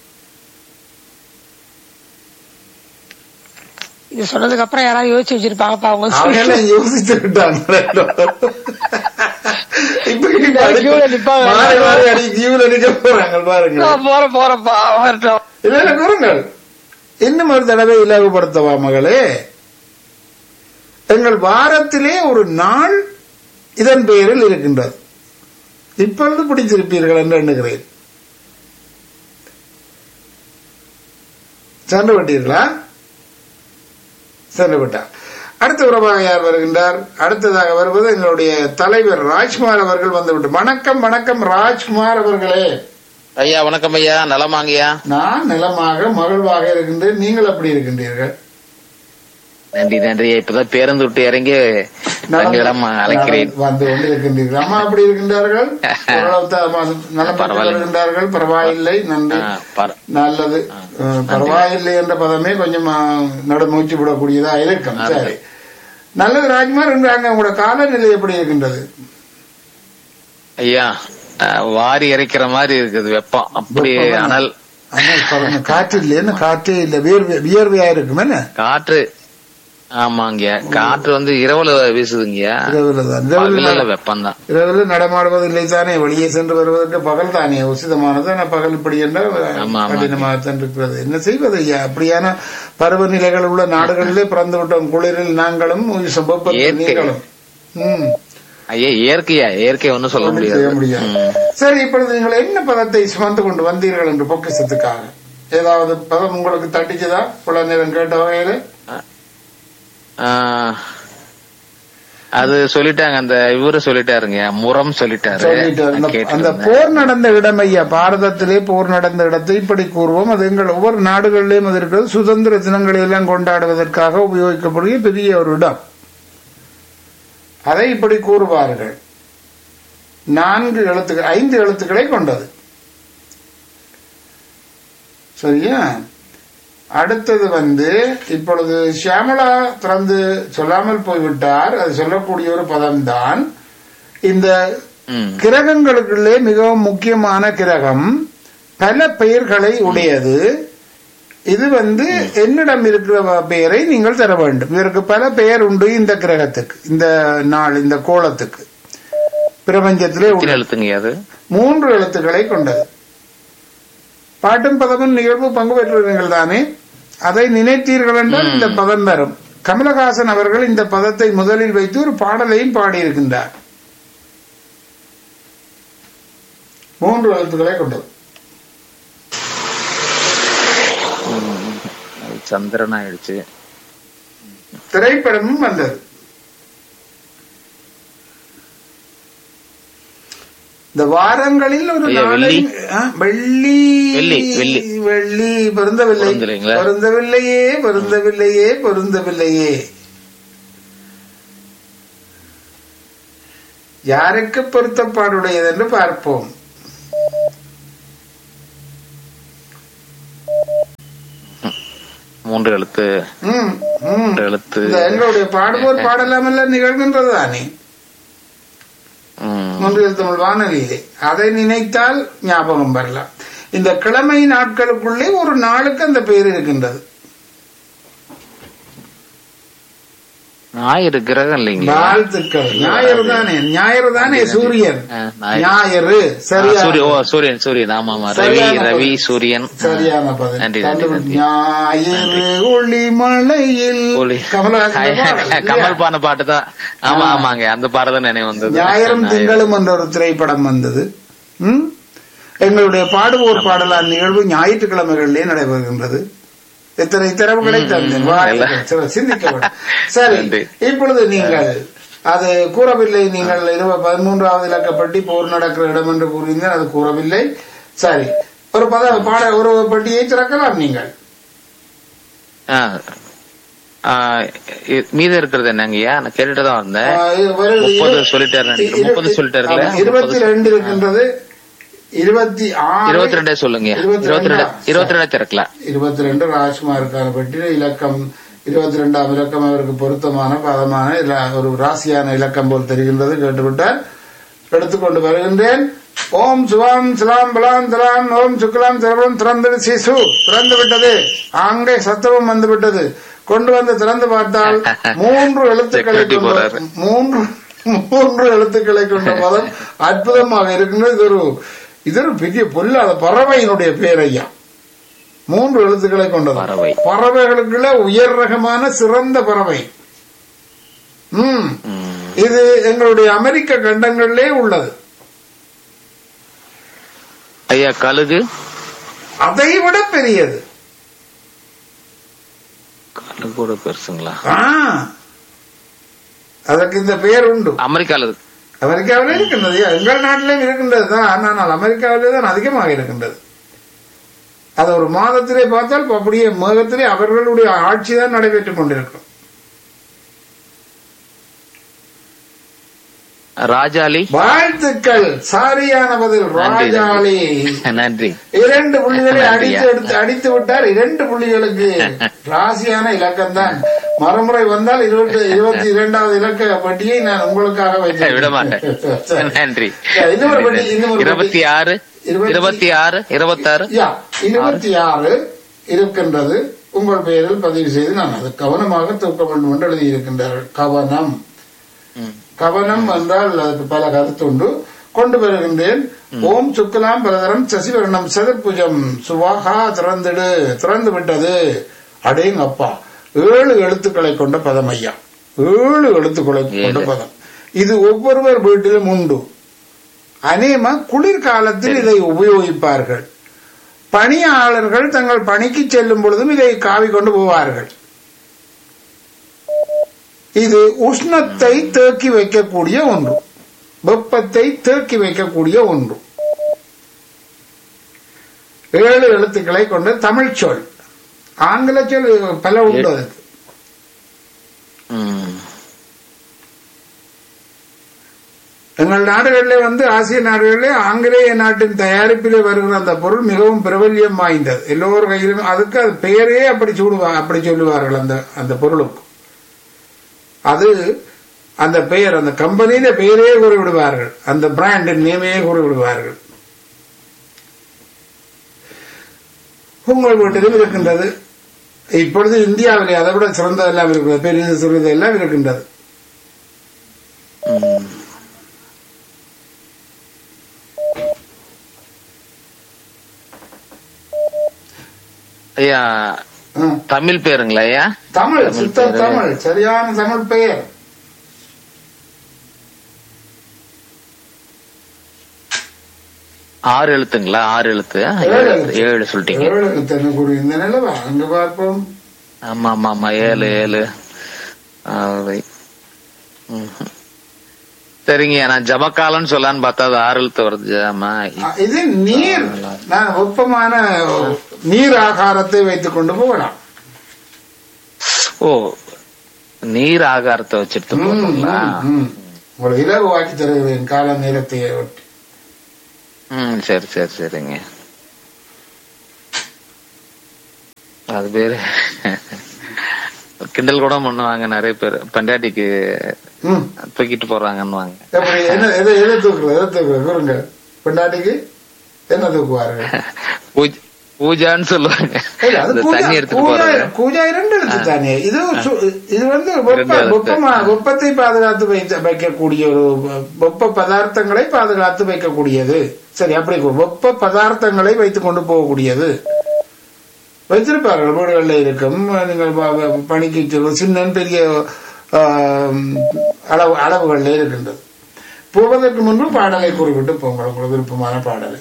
இது சொன்னதுக்கு அப்புறம் யாராவது யோசிச்சு வச்சிருப்பாங்கப்பா அவங்க அவங்க எல்லாம் யோசித்து விட்டாங்க இப்ப இனி queueல நிப்பாங்க. மாறி மாறி அடி கியூல நிக்க போறாங்க பாருங்க நான் போறேன் போறேன்ப்பா வரட்டும் இல்ல இல்ல கூறுங்கள் இன்னும் ஒரு தடவை இலகுபடுத்தவா மகளே எங்கள் வாரத்திலே ஒரு நாள் இதன் பெயரில் இருக்கின்றது இப்பொழுது பிடித்திருப்பீர்கள் என்று எண்ணுகிறேன் சென்று விட்டீர்களா சென்று விட்டார் அடுத்த உறவாக யார் வருகின்றார் அடுத்ததாக வருவது எங்களுடைய தலைவர் ராஜ்குமார் அவர்கள் வந்துவிட்டு வணக்கம் வணக்கம் ராஜ்குமார் அவர்களே ஐயா வணக்கம் ஐயா நலமாங்கய்யா நான் நலமாக மகிழ்வாக இருக்கின்றேன் நீங்கள் எப்படி இருக்கின்றீர்கள் நன்றி நன்றி இப்பதான் பேருந்து விட்டு இறங்கி தங்களிடம் அழைக்கிறேன் நலம் வந்து கொண்டு இருக்கின்றீர்கள் அம்மா எப்படி இருக்கின்றார்கள் ஓரளவு த- ம- நலப்பட்டு பரவாயில்லை. வருகின்றார்கள் பரவாயில்லை நன்றி ஆ, பர- நல்லது அஹ், பரவாயில்லை என்ற பதமே கொஞ்சம் அஹ், நடுமூச்சு விடக்கூடியதா இருக்கும் சரி நல்லது ராஜ்குமார் இன்று அங்க உங்களோட காலநிலை எப்படி இருக்கின்றது ஐயா அஹ், வாரி இறைக்கிற மாதிரி இருக்குது வெப்பம் அப்படி அனல் ஆனால் பாருங்க, காற்று இல்லைன்னு காற்றே இல்லை வியர்வை வியர்வையா இருக்கும் என்ன காற்று ஆமாங்க காற்று வந்து இரவுல வீசுதுங்கய்யா இரவுல தான் பகல்ல இரவுல வெப்பம் தான் இரவில் நடமாடுவதில்லை தானே வெளியே சென்று வருவதற்கு பகல் தானே உசிதமானது ஆனால் பகல் இப்படி என்றால் ஆமா, ஆமா. கடினமாகத்தான் இருக்கிறது என்ன செய்வது ஐயா அப்படியான பருவநிலைகள் உள்ள நாடுகளிலே பிறந்து விட்டோம் குளிரில் நாங்களும் வெப்பத்தில் இயற்கை. நீங்களும் ம், ஐயா இயற்கையா இயற்கை ஒண்ணும் சொல்ல ஒண்ணும் செய்ய முடியாது முடியாது ம். சரி இப்பொழுது நீங்கள் என்ன பதத்தை சுமந்து கொண்டு வந்தீர்கள் என்று பொக்கிசத்துக்காக ஏதாவது பதம் உங்களுக்கு தட்டிச்சதா புல நேரம் கேட்ட வகையில ஆஹ், அது சொல்லிட்டாங்க அந்த இவரு சொல்லிட்டாருங்க முரம் சொல்லிட்டாரு சொல்லிட்டார் அந்த- கேட்டு அந்த இருந்தேன். போர் நடந்த இடம் ஐயா பாரதத்திலே போர் நடந்த இடத்தை இப்படி கூறுவோம் அது எங்கள் ஒவ்வொரு நாடுகளிலேயும் அது இருக்கிறது சுதந்திர தினங்களை எல்லாம் கொண்டாடுவதற்காக உபயோகிக்கக்கூடிய பெரிய ஒரு இடம் அதை இப்படி கூறுவார்கள் நான்கு எழுத்துக்கள் ஐந்து எழுத்துக்களை கொண்டது சரியா அடுத்தது வந்து இப்பொழுது சியாமலா திறந்து சொல்லாமல் போய்விட்டார் அது சொல்லக்கூடிய ஒரு பதம்தான் இந்த ம். கிரகங்களுக்குள்ளே மிகவும் முக்கியமான கிரகம் பல பெயர்களை உடையது இது வந்து என்னிடம் இருக்கிற வ- பெயரை நீங்கள் தர வேண்டும் இதற்கு பல பெயர் உண்டு இந்த கிரகத்துக்கு இந்த நாள் இந்த கோலத்துக்கு பிரபஞ்சத்திலே எத்தனை உள்ள எழுத்துங்க அது மூன்று எழுத்துக்களை கொண்டது பாட்டும் பதமும் நிகழ்வு பங்கு பெற்றவர்கள் தானே அதை நினைத்தீர்கள் என்றால் இந்த பதம் வரும் கமலஹாசன் அவர்கள் இந்த பதத்தை முதலில் வைத்து ஒரு பாடலையும் பாடியிருக்கின்றார் மூன்று எழுத்துக்களை கொண்டது அது சந்திரன் ஆயிடுச்சு திரைப்படமும் வந்தது இந்த வாரங்களில் ஒரு ஐயா, நாளை வெள்ளி? ஆ, வெள்ளி வெள்ளி, வெள்ளி. வெள்ளி பொருந்தவில்லை பொருந்தலைங்களா? பொருந்தவில்லையே பொருந்தவில்லையே பொருந்தவில்லையே யாருக்கு பொருத்தப்பாடுடையது என்று பார்ப்போம் மூன்று எழுத்து ம், ம். மூன்று எழுத்து இந்த எங்களுடைய பாடுவோர் பாடலாமெல்லாம் நிகழ்கின்றது தானே ம். ஒன்றியல் தமிழ் வானொலியிலே அதை நினைத்தால் ஞாபகம் வரலாம் இந்த கிழமை நாட்களுக்குள்ளே ஒரு நாளுக்கு அந்த பெயர் இருக்கின்றது ஞாயிறு கிரகம் இல்லைங்களா வாழ்த்துக்கள் ஞாயிறு தானே ஞாயிறு தானே சூரியன் ஆ, ஞாயிறு. ஞாயிறு ஆ, சரியா சூரிய ஓ சூரியன் சூரியன் ஆமா ஆமா ரவி சரியான ரவி பதில். சூரியன் சரியான பதில் நன்றி, நன்றி, கண்டுபிடி- நன்றி. ஞாயிறு ஒளி மலையில் ஒளி. கமலஹாசன் பாடல் கமல் இல்லையா? பான பாட்டு தான் ஆமா ஆ. ஆமாங்க அந்த பாட்டு தான் நினைவு வந்தது ஞாயிறும் ஞாயிறு. திங்களும் என்ற ஒரு திரைப்படம் வந்தது ம்? எங்களுடைய பாடுவோர் பாடலான் நிகழ்வு ஞாயிற்றுக்கிழமைகளிலே நடைபெறுகின்றது இத்தனை திறவுகளை தந்தேன் வாழ்த்துக்கள். சரி, சிந்திக்க வேண்டும். சரி நன்றி. இப்பொழுது நீங்கள் அது கூறவில்லை நீங்கள் இருப பதிமூன்றாவது இலக்கப்பட்டி போர் நடக்கிற இடம் என்று கூறியிருந்தேன் அது கூறவில்லை சரி ஒரு பத பாட ஒரு பட்டியை திறக்கலாம் நீங்கள் ஆ. ஆ, இ- மீதம் இருக்கிறது என்னங்கய்யா நான் கேட்டுட்டு தான் வந்தேன் ஆ, இது வருது. முப்பது இரு- சொல்லிட்டாரு நினைக்கிறேன். இரு- முப்பது சொல்லிட்டாருல்ல? ஆமா, இருபத்தி ரெண்டு இருக்கின்றது இருபத்தி ஆறு இருபத்தி ரெண்டே சொல்லுங்க இருபத்தி இருபத்தி ரெண்டு ரெண்டா? இருபத்தி ரெண்டு திறக்கலாம் இருபத்தி ரெண்டு ராஜ்குமாருக்கான பெட்டியில் இலக்கம் இருபத்தி ரெண்டாம் இலக்கம் அவருக்கு பொருத்தமான பதமான இல்ல ஒரு ராசியான இலக்கம் போல் தெரிகின்றது கேட்டுவிட்டார் எடுத்துக்கொண்டு வருகின்றேன் ஓம் சுவாம் சிலாம் பலாம் தலாம் ஓம் சுக்லாம் திரவம் திறந்து சிசு திறந்து விட்டது அங்கே சத்தமும் வந்து விட்டது கொண்டு வந்து திறந்து பார்த்தால் மூன்று எழுத்துக்களை Security கொண்ட போறாரு. மூன்று மூன்று எழுத்துக்களை கொண்ட பதம் அற்புதமாக இருக்கின்றது இது ஒரு இது ஒரு பெரிய பொல்லாத பறவையினுடைய பேர் ஐயா மூன்று எழுத்துக்களை கொண்டது பறவை. பறவைகளுக்குள்ள உயர் ரகமான சிறந்த பறவை ம் ம். இது எங்களுடைய அமெரிக்க கண்டங்களிலே உள்ளது ஐயா கழுகு அதை விட பெரியது கழுகோட பெருசுங்களா ஆ அதற்கு இந்த பெயர் உண்டு அமெரிக்கால இருக்கு அமெரிக்காவிலே இருக்கின்றது எங்கள் நாட்டிலும் இருக்கின்றது தான் ஆனால் அமெரிக்காவிலே தான் அதிகமாக இருக்கின்றது அது ஒரு மாதத்திலே பார்த்தால் அப்படியே மேகத்திலே அவர்களுடைய ஆட்சி தான் நடைபெற்றுக் கொண்டிருக்கும் ராஜாளி வாழ்த்துக்கள் சரியான பதில் நன்றி, ராஜாளி நன்றி இரண்டு புள்ளிகளை நன்றியா. அடித்து எடுத்து அடித்து விட்டார் இரண்டு புள்ளிகளுக்கு ராசியான இலக்கம் தான் மறுமுறை வந்தால் இருபத்தி இருபத்தி இரண்டாவது இலக்க பட்டியை நான் உங்களுக்காக வைத்தேன் விட மாட்டேன் சரி. நன்றி இன்னொரு பட்டி இன்னொரு இருபத்தி பட்டி. ஆறு இருபத்தி- இருபத்தி ஆறு இருபத்தாறு யா, இருபத்தி ஆறு இருக்கின்றது உங்கள் பெயரில் பதிவு செய்து நான் அது கவனமாக தூக்க வேண்டும் என்று எழுதியிருக்கின்றார்கள் கவனம் ம். கவனம் என்றால் அதுக்கு பல கருத்துண்டு கொண்டு வருகின்றேன் ஓம் சுக்கலாம் பலதரம் சசிவரணம் சதுர்புஜம் சுவாகா திறந்துடு திறந்து விட்டது அடேங்கப்பா ஏழு எழுத்துக்களை கொண்ட பதம் ஐயா ஏழு எழுத்துக்களை கொண்ட ஏழு. பதம் இது ஒவ்வொருவர் வீட்டிலும் உண்டு அநேகமா குளிர்காலத்தில் இதை உபயோகிப்பார்கள் பணியாளர்கள் தங்கள் பணிக்கு செல்லும் பொழுதும் இதை காவி கொண்டு போவார்கள் இது உஷ்ணத்தை தேக்கி வைக்கக்கூடிய ஒன்று வெப்பத்தை தேக்கி வைக்கக்கூடிய ஒன்று ஏழு எழுத்துக்களை கொண்ட தமிழ் சொல் ஆங்கில சொல் பல உண்டு அதுக்கு ம். எங்கள் நாடுகளிலே வந்து ஆசிய நாடுகளிலே ஆங்கிலேய நாட்டின் தயாரிப்பிலே வருகிற அந்த பொருள் மிகவும் பிரபல்யம் வாய்ந்தது எல்லோரும் கையிலும் அதுக்கு அது பெயரே அப்படி சூடுவா அப்படி சொல்லுவார்கள் அந்த அந்த பொருளுக்கு அது அந்த பெயர் அந்த கம்பெனியில பெயரே கூறி விடுவார்கள் அந்த பிராண்டின் நேமையே கூறி விடுவார்கள் உங்கள் வீட்டிலும் இருக்கின்றது இப்பொழுது இந்தியாவிலே அதை விட சிறந்ததெல்லாம் இருக்கிறது பெரிய சிறிது எல்லாம் இருக்கின்றது ம். ஐயா ஆ. தமிழ் பேருங்களா ஐயா தமிழ் தமிழ் சுத்த பேரு. தமிழ் சரியான தமிழ் பெயர் ஆறு எழுத்துங்களா ஆறு எழுத்து ஆ, ஏழு ஏழு எழுத்து. ஏழு சொல்லிட்டீங்க ஏழு எழுத்து கூடிய இந்த நிலவா அங்க பார்ப்போம் ஆமா ஆமா ஆமா ஏழு ஏழு ஆறு. ம்ஹும். சரிங்க நான் ஜமக்காலன்னு சொல்லலான்னு பார்த்தா அது ஆறு எழுத்து வருது ஆமா அஹ் இது நீர் நான் வெப்பமான நீர் ஆகாரத்தை வைத்துக் கொண்டு போகலாம் ஓ நீர் ஆகாரத்தை வச்சுட்டு ம், போறீங்களா ம், ம். உங்களுக்கு இலகுவாக்கி தருகிறேன் கால நேரத்தை ஒட்டி ம் சரி சரி சரிங்க அது பேரு கிண்டல் கூட பண்ணுவாங்க நிறைய பேர் பண்டாட்டிக்கு ம். தூக்கிட்டு போறாங்கன்னுவாங்க எப்படி என்ன எதை எதை தூக்குறது எதை தூக்குறது கூறுங்க பெண்டாட்டிக்கு என்ன தூக்குவார்கள் பூஜ்- பூஜான்னு சொல்லுவாங்க இல்ல, அது இந்த கூஜா- தண்ணி எடுத்துட்டு கூஜா- போறது கூஜா இரண்டு எழுத்து தானே இது ஒரு சு- இது வந்து வெப்ப இரண்டு எழுத்து. வெப்பமா வெப்பத்தை பாதுகாத்து வைத்த வைக்கக்கூடிய ஒரு வெப்ப பதார்த்தங்களை பாதுகாத்து வைக்கக்கூடியது சரி அப்படி கூறு. வெப்ப பதார்த்தங்களை வைத்துக் கொண்டு போகக்கூடியது வைத்திருப்பார்கள் வீடுகளில் இருக்கும் நீங்கள் ப- ப- பணிக்கு செல்லும் சின்ன பெரிய ஆம், அளவு அளவுகளில் இருக்கின்றது போவதற்கு முன்பு பாடலை குறிப்பிட்டு போங்கள் உங்களுக்கு விருப்பமான பாடலை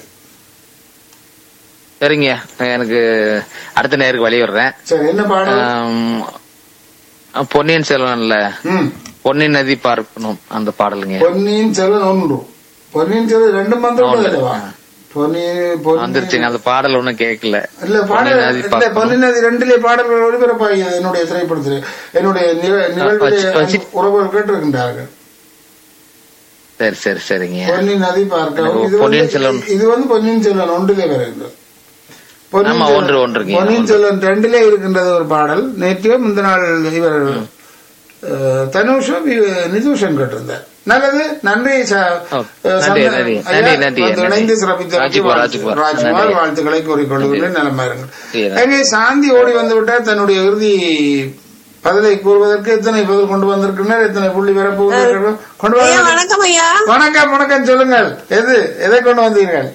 சரிங்க எனக்கு அடுத்த நேருக்கு வழி விடுறேன் சரி என்ன பாடல் ஆம், பொன்னியின் செல்வன்ல ம் பொன்னியின் நதி பார்க்கணும் அந்த பாடலுங்க பொன்னியின் செல்வன் ஒன்று பொன்னியின் செல்வன் ரெண்டு மந்திரம் உள்ளதல்லவா பொன்னி பொன்னி வந்துருச்சுங்க அந்த பாடல் ஒண்ணும் கேட்கல இல்ல பாடல் பொன்னியின் நதி இல்ல பார்க்கணும். பொன்னி நதி ரெண்டிலே பாடல்கள் ஒளிபரப்பாகியது என்னுடைய திரைப்படத்தில் என்னுடைய நிக- நிகழ்விலே வச்சு- வச்சு- உறவுகள் கேட்டிருக்கின்றார்கள் சரி சரி சரிங்க பொன்னி நதி பார்க்கவும் ஓ, இது பொன்னியின் வந்து செல்வன். இது வந்து பொன்னியின் செல்வன் ஒன்றிலே வருகின்றது பொன்னியின் ஆமா, செல்வன். ஒன்று, ஒன்றுங்க. பொன்னியின் செல்வன் ரெண்டிலே இருக்கின்றது ஒரு பாடல் நேற்றையோ முந்த நாள் இவர் அஹ், தனுஷும் இவ- நிதூஷன் கேட்டிருந்தார் நல்லது நன்றி ச- ஓ, அஹ், நன்றி, சந்த- நன்றி, ஐயா, நன்றி, நன்றி, வந்து நன்றி. இணைந்து சிறப்பித்த ராஜ்குமார், ராஜ்குமார். ராஜ்குமார் நன்றி. வாழ்த்துக்களை கூறிக்கொள்கிறேன் நலமா இருங்கள் சரி. எங்கே சாந்தி ஓடி வந்து விட்டால் தன்னுடைய இறுதி பதிலை கூறுவதற்கு எத்தனை பதில் கொண்டு வந்திருக்கின்றனர் எத்தனை புள்ளி வரப்போகிறார்கள் கொண்டு ஐயா வர வணக்கம் ஐயா வணக்கம் வணக்கம் சொல்லுங்கள் எது எதை கொண்டு வந்தீர்கள்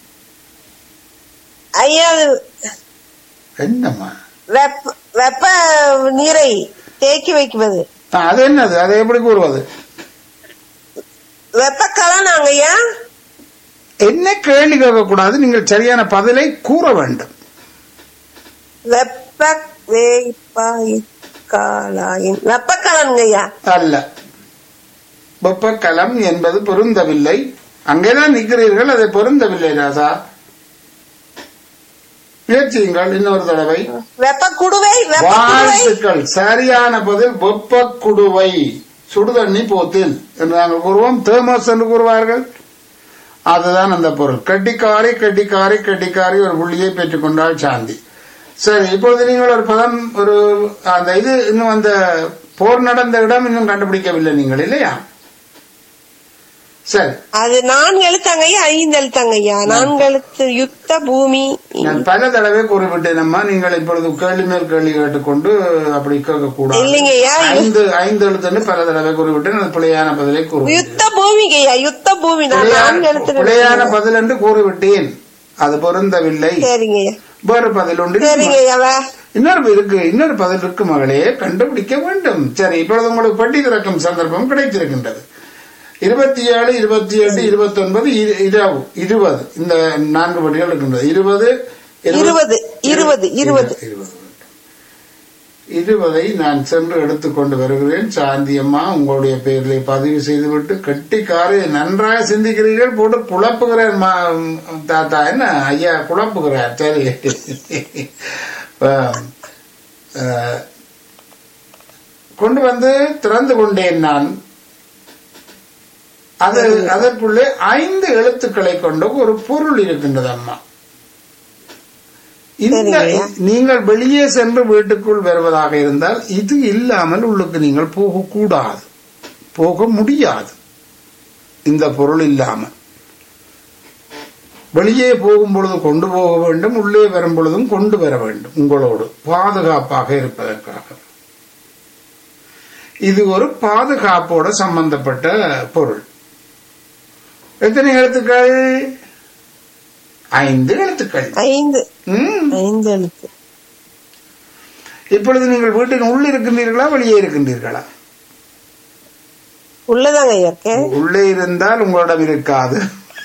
ஐயா அது என்னம்மா வெப்ப வெப்ப நீரை தேக்கி வைக்குவது ஆ, அது என்னது அதை எப்படி கூறுவது வெப்பக்கலன் ஐயா என்ன கேள்வி கேட்கக்கூடாது நீங்கள் சரியான பதிலை கூற வேண்டும் வெப்ப வேப்பாயின் வெப்பக்கலன் ஐயா அல்ல வெப்பக்கலம் என்பது பொருந்தவில்லை அங்கேதான் நிற்கிறீர்கள் அதை பொருந்தவில்லை ராசா முயற்சியுங்கள் இன்னொரு தடவை வெப்ப குடுவை வெப்ப குடுவை வாழ்த்துக்கள் சரியான பதில் வெப்ப குடுவை சுடுதண்ணி போத்தில் என்று நாங்கள் கூறுவோம் தேமஸ் என்று கூறுவார்கள் அதுதான் அந்த பொருள் கட்டிக்காரி கட்டிக்காரி கட்டிக்காரி ஒரு புள்ளியை பெற்றுக்கொண்டால் சாந்தி சரி இப்பொழுது நீங்கள் ஒரு பதம் ஒரு அந்த இது இன்னும் அந்த போர் நடந்த இடம் இன்னும் கண்டுபிடிக்கவில்லை நீங்கள் இல்லையா சரி அது நான்கு எழுத்தாங்கய்யா ஐந்து எழுத்தாங்கய்யா நான்கு எழுத்து யுத்த பூமி நான் பல தடவை கூறிவிட்டேனம்மா நீங்கள் இப்பொழுது கேள்வி மேல் கேள்வி கேட்டுக்கொண்டு அப்படி கேட்கக்கூடாது இல்லைங்கய்யா. ஐந்து ஐந்து எழுத்துன்னு பல தடவை கூறிவிட்டேன் அது பிழையான பதிலை கூறுவேன் யுத்த பூமிங்கய்யா யுத்த பூமி நான் நான்கு எழுத்து பிழையான பதில் என்று கூறிவிட்டேன் அது பொருந்தவில்லை சரிங்கய்யா வேறு பதில் உண்டு சரிங்கய்யா வே- இன்னொரு இருக்கு இன்னொரு பதில் இருக்கு மகளே கண்டுபிடிக்க வேண்டும் சரி இப்பொழுது உங்களுக்கு பட்டி திறக்கும் சந்தர்ப்பம் கிடைத்திருக்கின்றது இருபத்தி ஏழு இருபத்தி எட்டு இருபத்தி ஒன்பது இரவு இருபது இந்த நான்கு பட்டிகள் இருக்கின்றது இருபது இருபது, இருபது, இருபது. இருபது இருபதை நான் சென்று எடுத்துக்கொண்டு வருகிறேன் சாந்தி அம்மா உங்களுடைய பெயரிலே பதிவு செய்துவிட்டு கட்டிக்காரு நன்றாக சிந்திக்கிறீர்கள் போட்டு குழப்புகிறேன் மா- தாத்தா என்ன ஐயா குழப்புகிறார் சரி ஆ, ஆ, கொண்டு வந்து திறந்து கொண்டேன் நான் அது அதற்குள்ளே ஐந்து எழுத்துக்களை கொண்ட ஒரு பொருள் இருக்கின்றது அம்மா இந்த சரிங்கய்யா. நீங்கள் வெளியே சென்று வீட்டுக்குள் வருவதாக இருந்தால் இது இல்லாமல் உள்ளுக்கு நீங்கள் போகக்கூடாது போக முடியாது இந்த பொருள் இல்லாமல் வெளியே போகும் பொழுது கொண்டு போக வேண்டும் உள்ளே வரும் பொழுதும் கொண்டு வர வேண்டும் உங்களோடு பாதுகாப்பாக இருப்பதற்காக இது ஒரு பாதுகாப்போட சம்பந்தப்பட்ட பொருள் எத்தனை எழுத்துக்கள் ஐந்து எழுத்துக்கள் ஐந்து ம். ஐந்து எழுத்து இப்பொழுது நீங்கள் வீட்டின் உள்ள இருக்கின்றீர்களா வெளியே இருக்கின்றீர்களா உள்ளதாங்க ஐயா இருக்கேன் உள்ளே இருந்தால் உங்களிடம் இருக்காது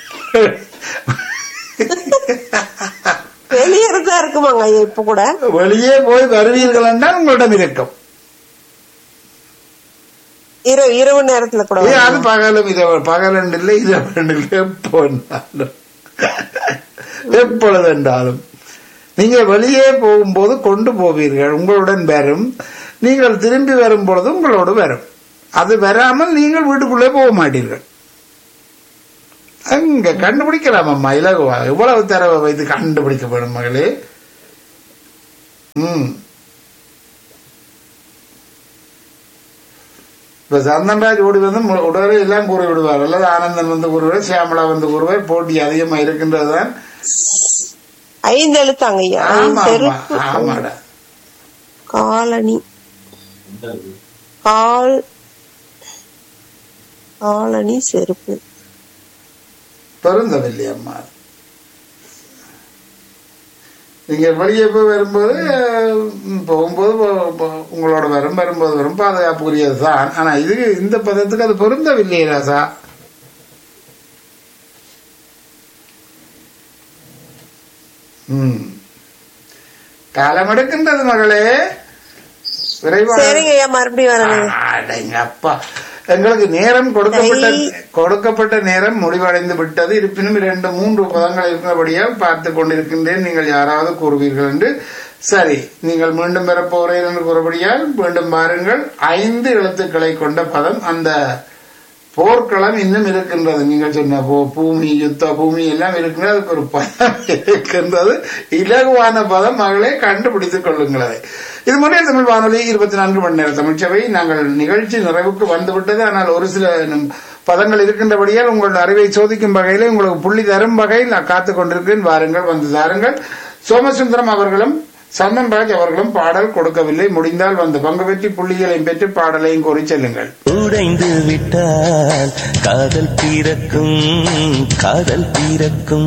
வெளியே இருந்தா இருக்குமாங்க ஐயா இப்ப கூட வெளியே போய் வருவீர்கள் என்றால் உங்களிடம் இருக்கும் இரவு இரவு நேரத்துல கூட ஏ, அது வருமா? பகலும் இதை பகலண்டு இல்லை இரவு இல்லை எப்போனாலும் எப்பொழுது என்றாலும் நீங்க வெளியே போகும்போது கொண்டு போவீர்கள் உங்களுடன் வரும் நீங்கள் திரும்பி வரும் பொழுது உங்களோடு வரும் அது வராமல் நீங்கள் வீட்டுக்குள்ளே போக மாட்டீர்கள் அங்க கண்டுபிடிக்கலாம் அம்மா இலகுவா இவ்வளவு தரவை வைத்து கண்டுபிடிக்க வேணும் மகளே ம் இப்ப சந்தன்ராஜ் ஓடி வந்து மு- உடனே எல்லாம் கூறி விடுவார் அல்லது ஆனந்தன் வந்து கூறுவார் சியாமலா வந்து கூறுவார் போட்டி அதிகமா இருக்கின்றதுதான் ஐந்து எழுத்தாங்க ஐயா ஆமா ஆமா செருப்பு ஆமாடா காலனி கால் காலனி செருப்பு பொருந்தவில்லை அம்மா நீங்க வெளியே போய் வரும்போது ம், போகும்போது போ- போ- உங்களோட வரும் வரும்போது வரும் பாதுகாப்புக்குரியது தான் ஆனா இது இந்த பதத்துக்கு அது பொருந்தவில்லையே ராசா ம் காலம் எடுக்கின்றது மகளே விரைவாக சரிங்க ஐயா மறுபடியும் வரணும் அடங்க அப்பா எங்களுக்கு நேரம் கொடுக்கப்பட்ட கொடுக்கப்பட்ட நேரம் முடிவடைந்து விட்டது இருப்பினும் இரண்டு மூன்று பதங்கள் இருக்கிறபடியால் பார்த்து கொண்டிருக்கின்றேன் நீங்கள் யாராவது கூறுவீர்கள் என்று சரி நீங்கள் மீண்டும் பெறப்போகிறேன் என்று கூறபடியால் மீண்டும் பாருங்கள் ஐந்து எழுத்துக்களை கொண்ட பதம் அந்த போர்க்களம் இன்னும் இருக்கின்றது நீங்கள் சொன்ன போ- பூமி யுத்த பூமி எல்லாம் இருக்கின்றது அதுக்கு ஒரு பதம் இருக்கின்றது இலகுவான பதம் மகளே கண்டுபிடித்துக் கொள்ளுங்கள் அதை இது மட்டும் தமிழ் வானொலி இருபத்தி நான்கு மணி நேர தமிழ்ச்சபை நாங்கள் நிகழ்ச்சி நிறைவுக்கு வந்துவிட்டது ஆனால் ஒரு சில நம் பதங்கள் இருக்கின்றபடியால் உங்கள் அறிவை சோதிக்கும் வகையில் உங்களுக்கு புள்ளி தரும் வகையில் நான் காத்துக் கொண்டிருக்கிறேன் வாருங்கள் வந்து தாருங்கள் சோமசுந்தரம் அவர்களும் சந்தன்ராஜ் அவர்களும் பாடல் கொடுக்கவில்லை முடிந்தால் வந்து பங்கு பெற்றி புள்ளிகளையும் பெற்று பாடலையும் கூறி செல்லுங்கள் உடைந்து விட்டால் காதல் பிறக்கும் காதல் பிறக்கும்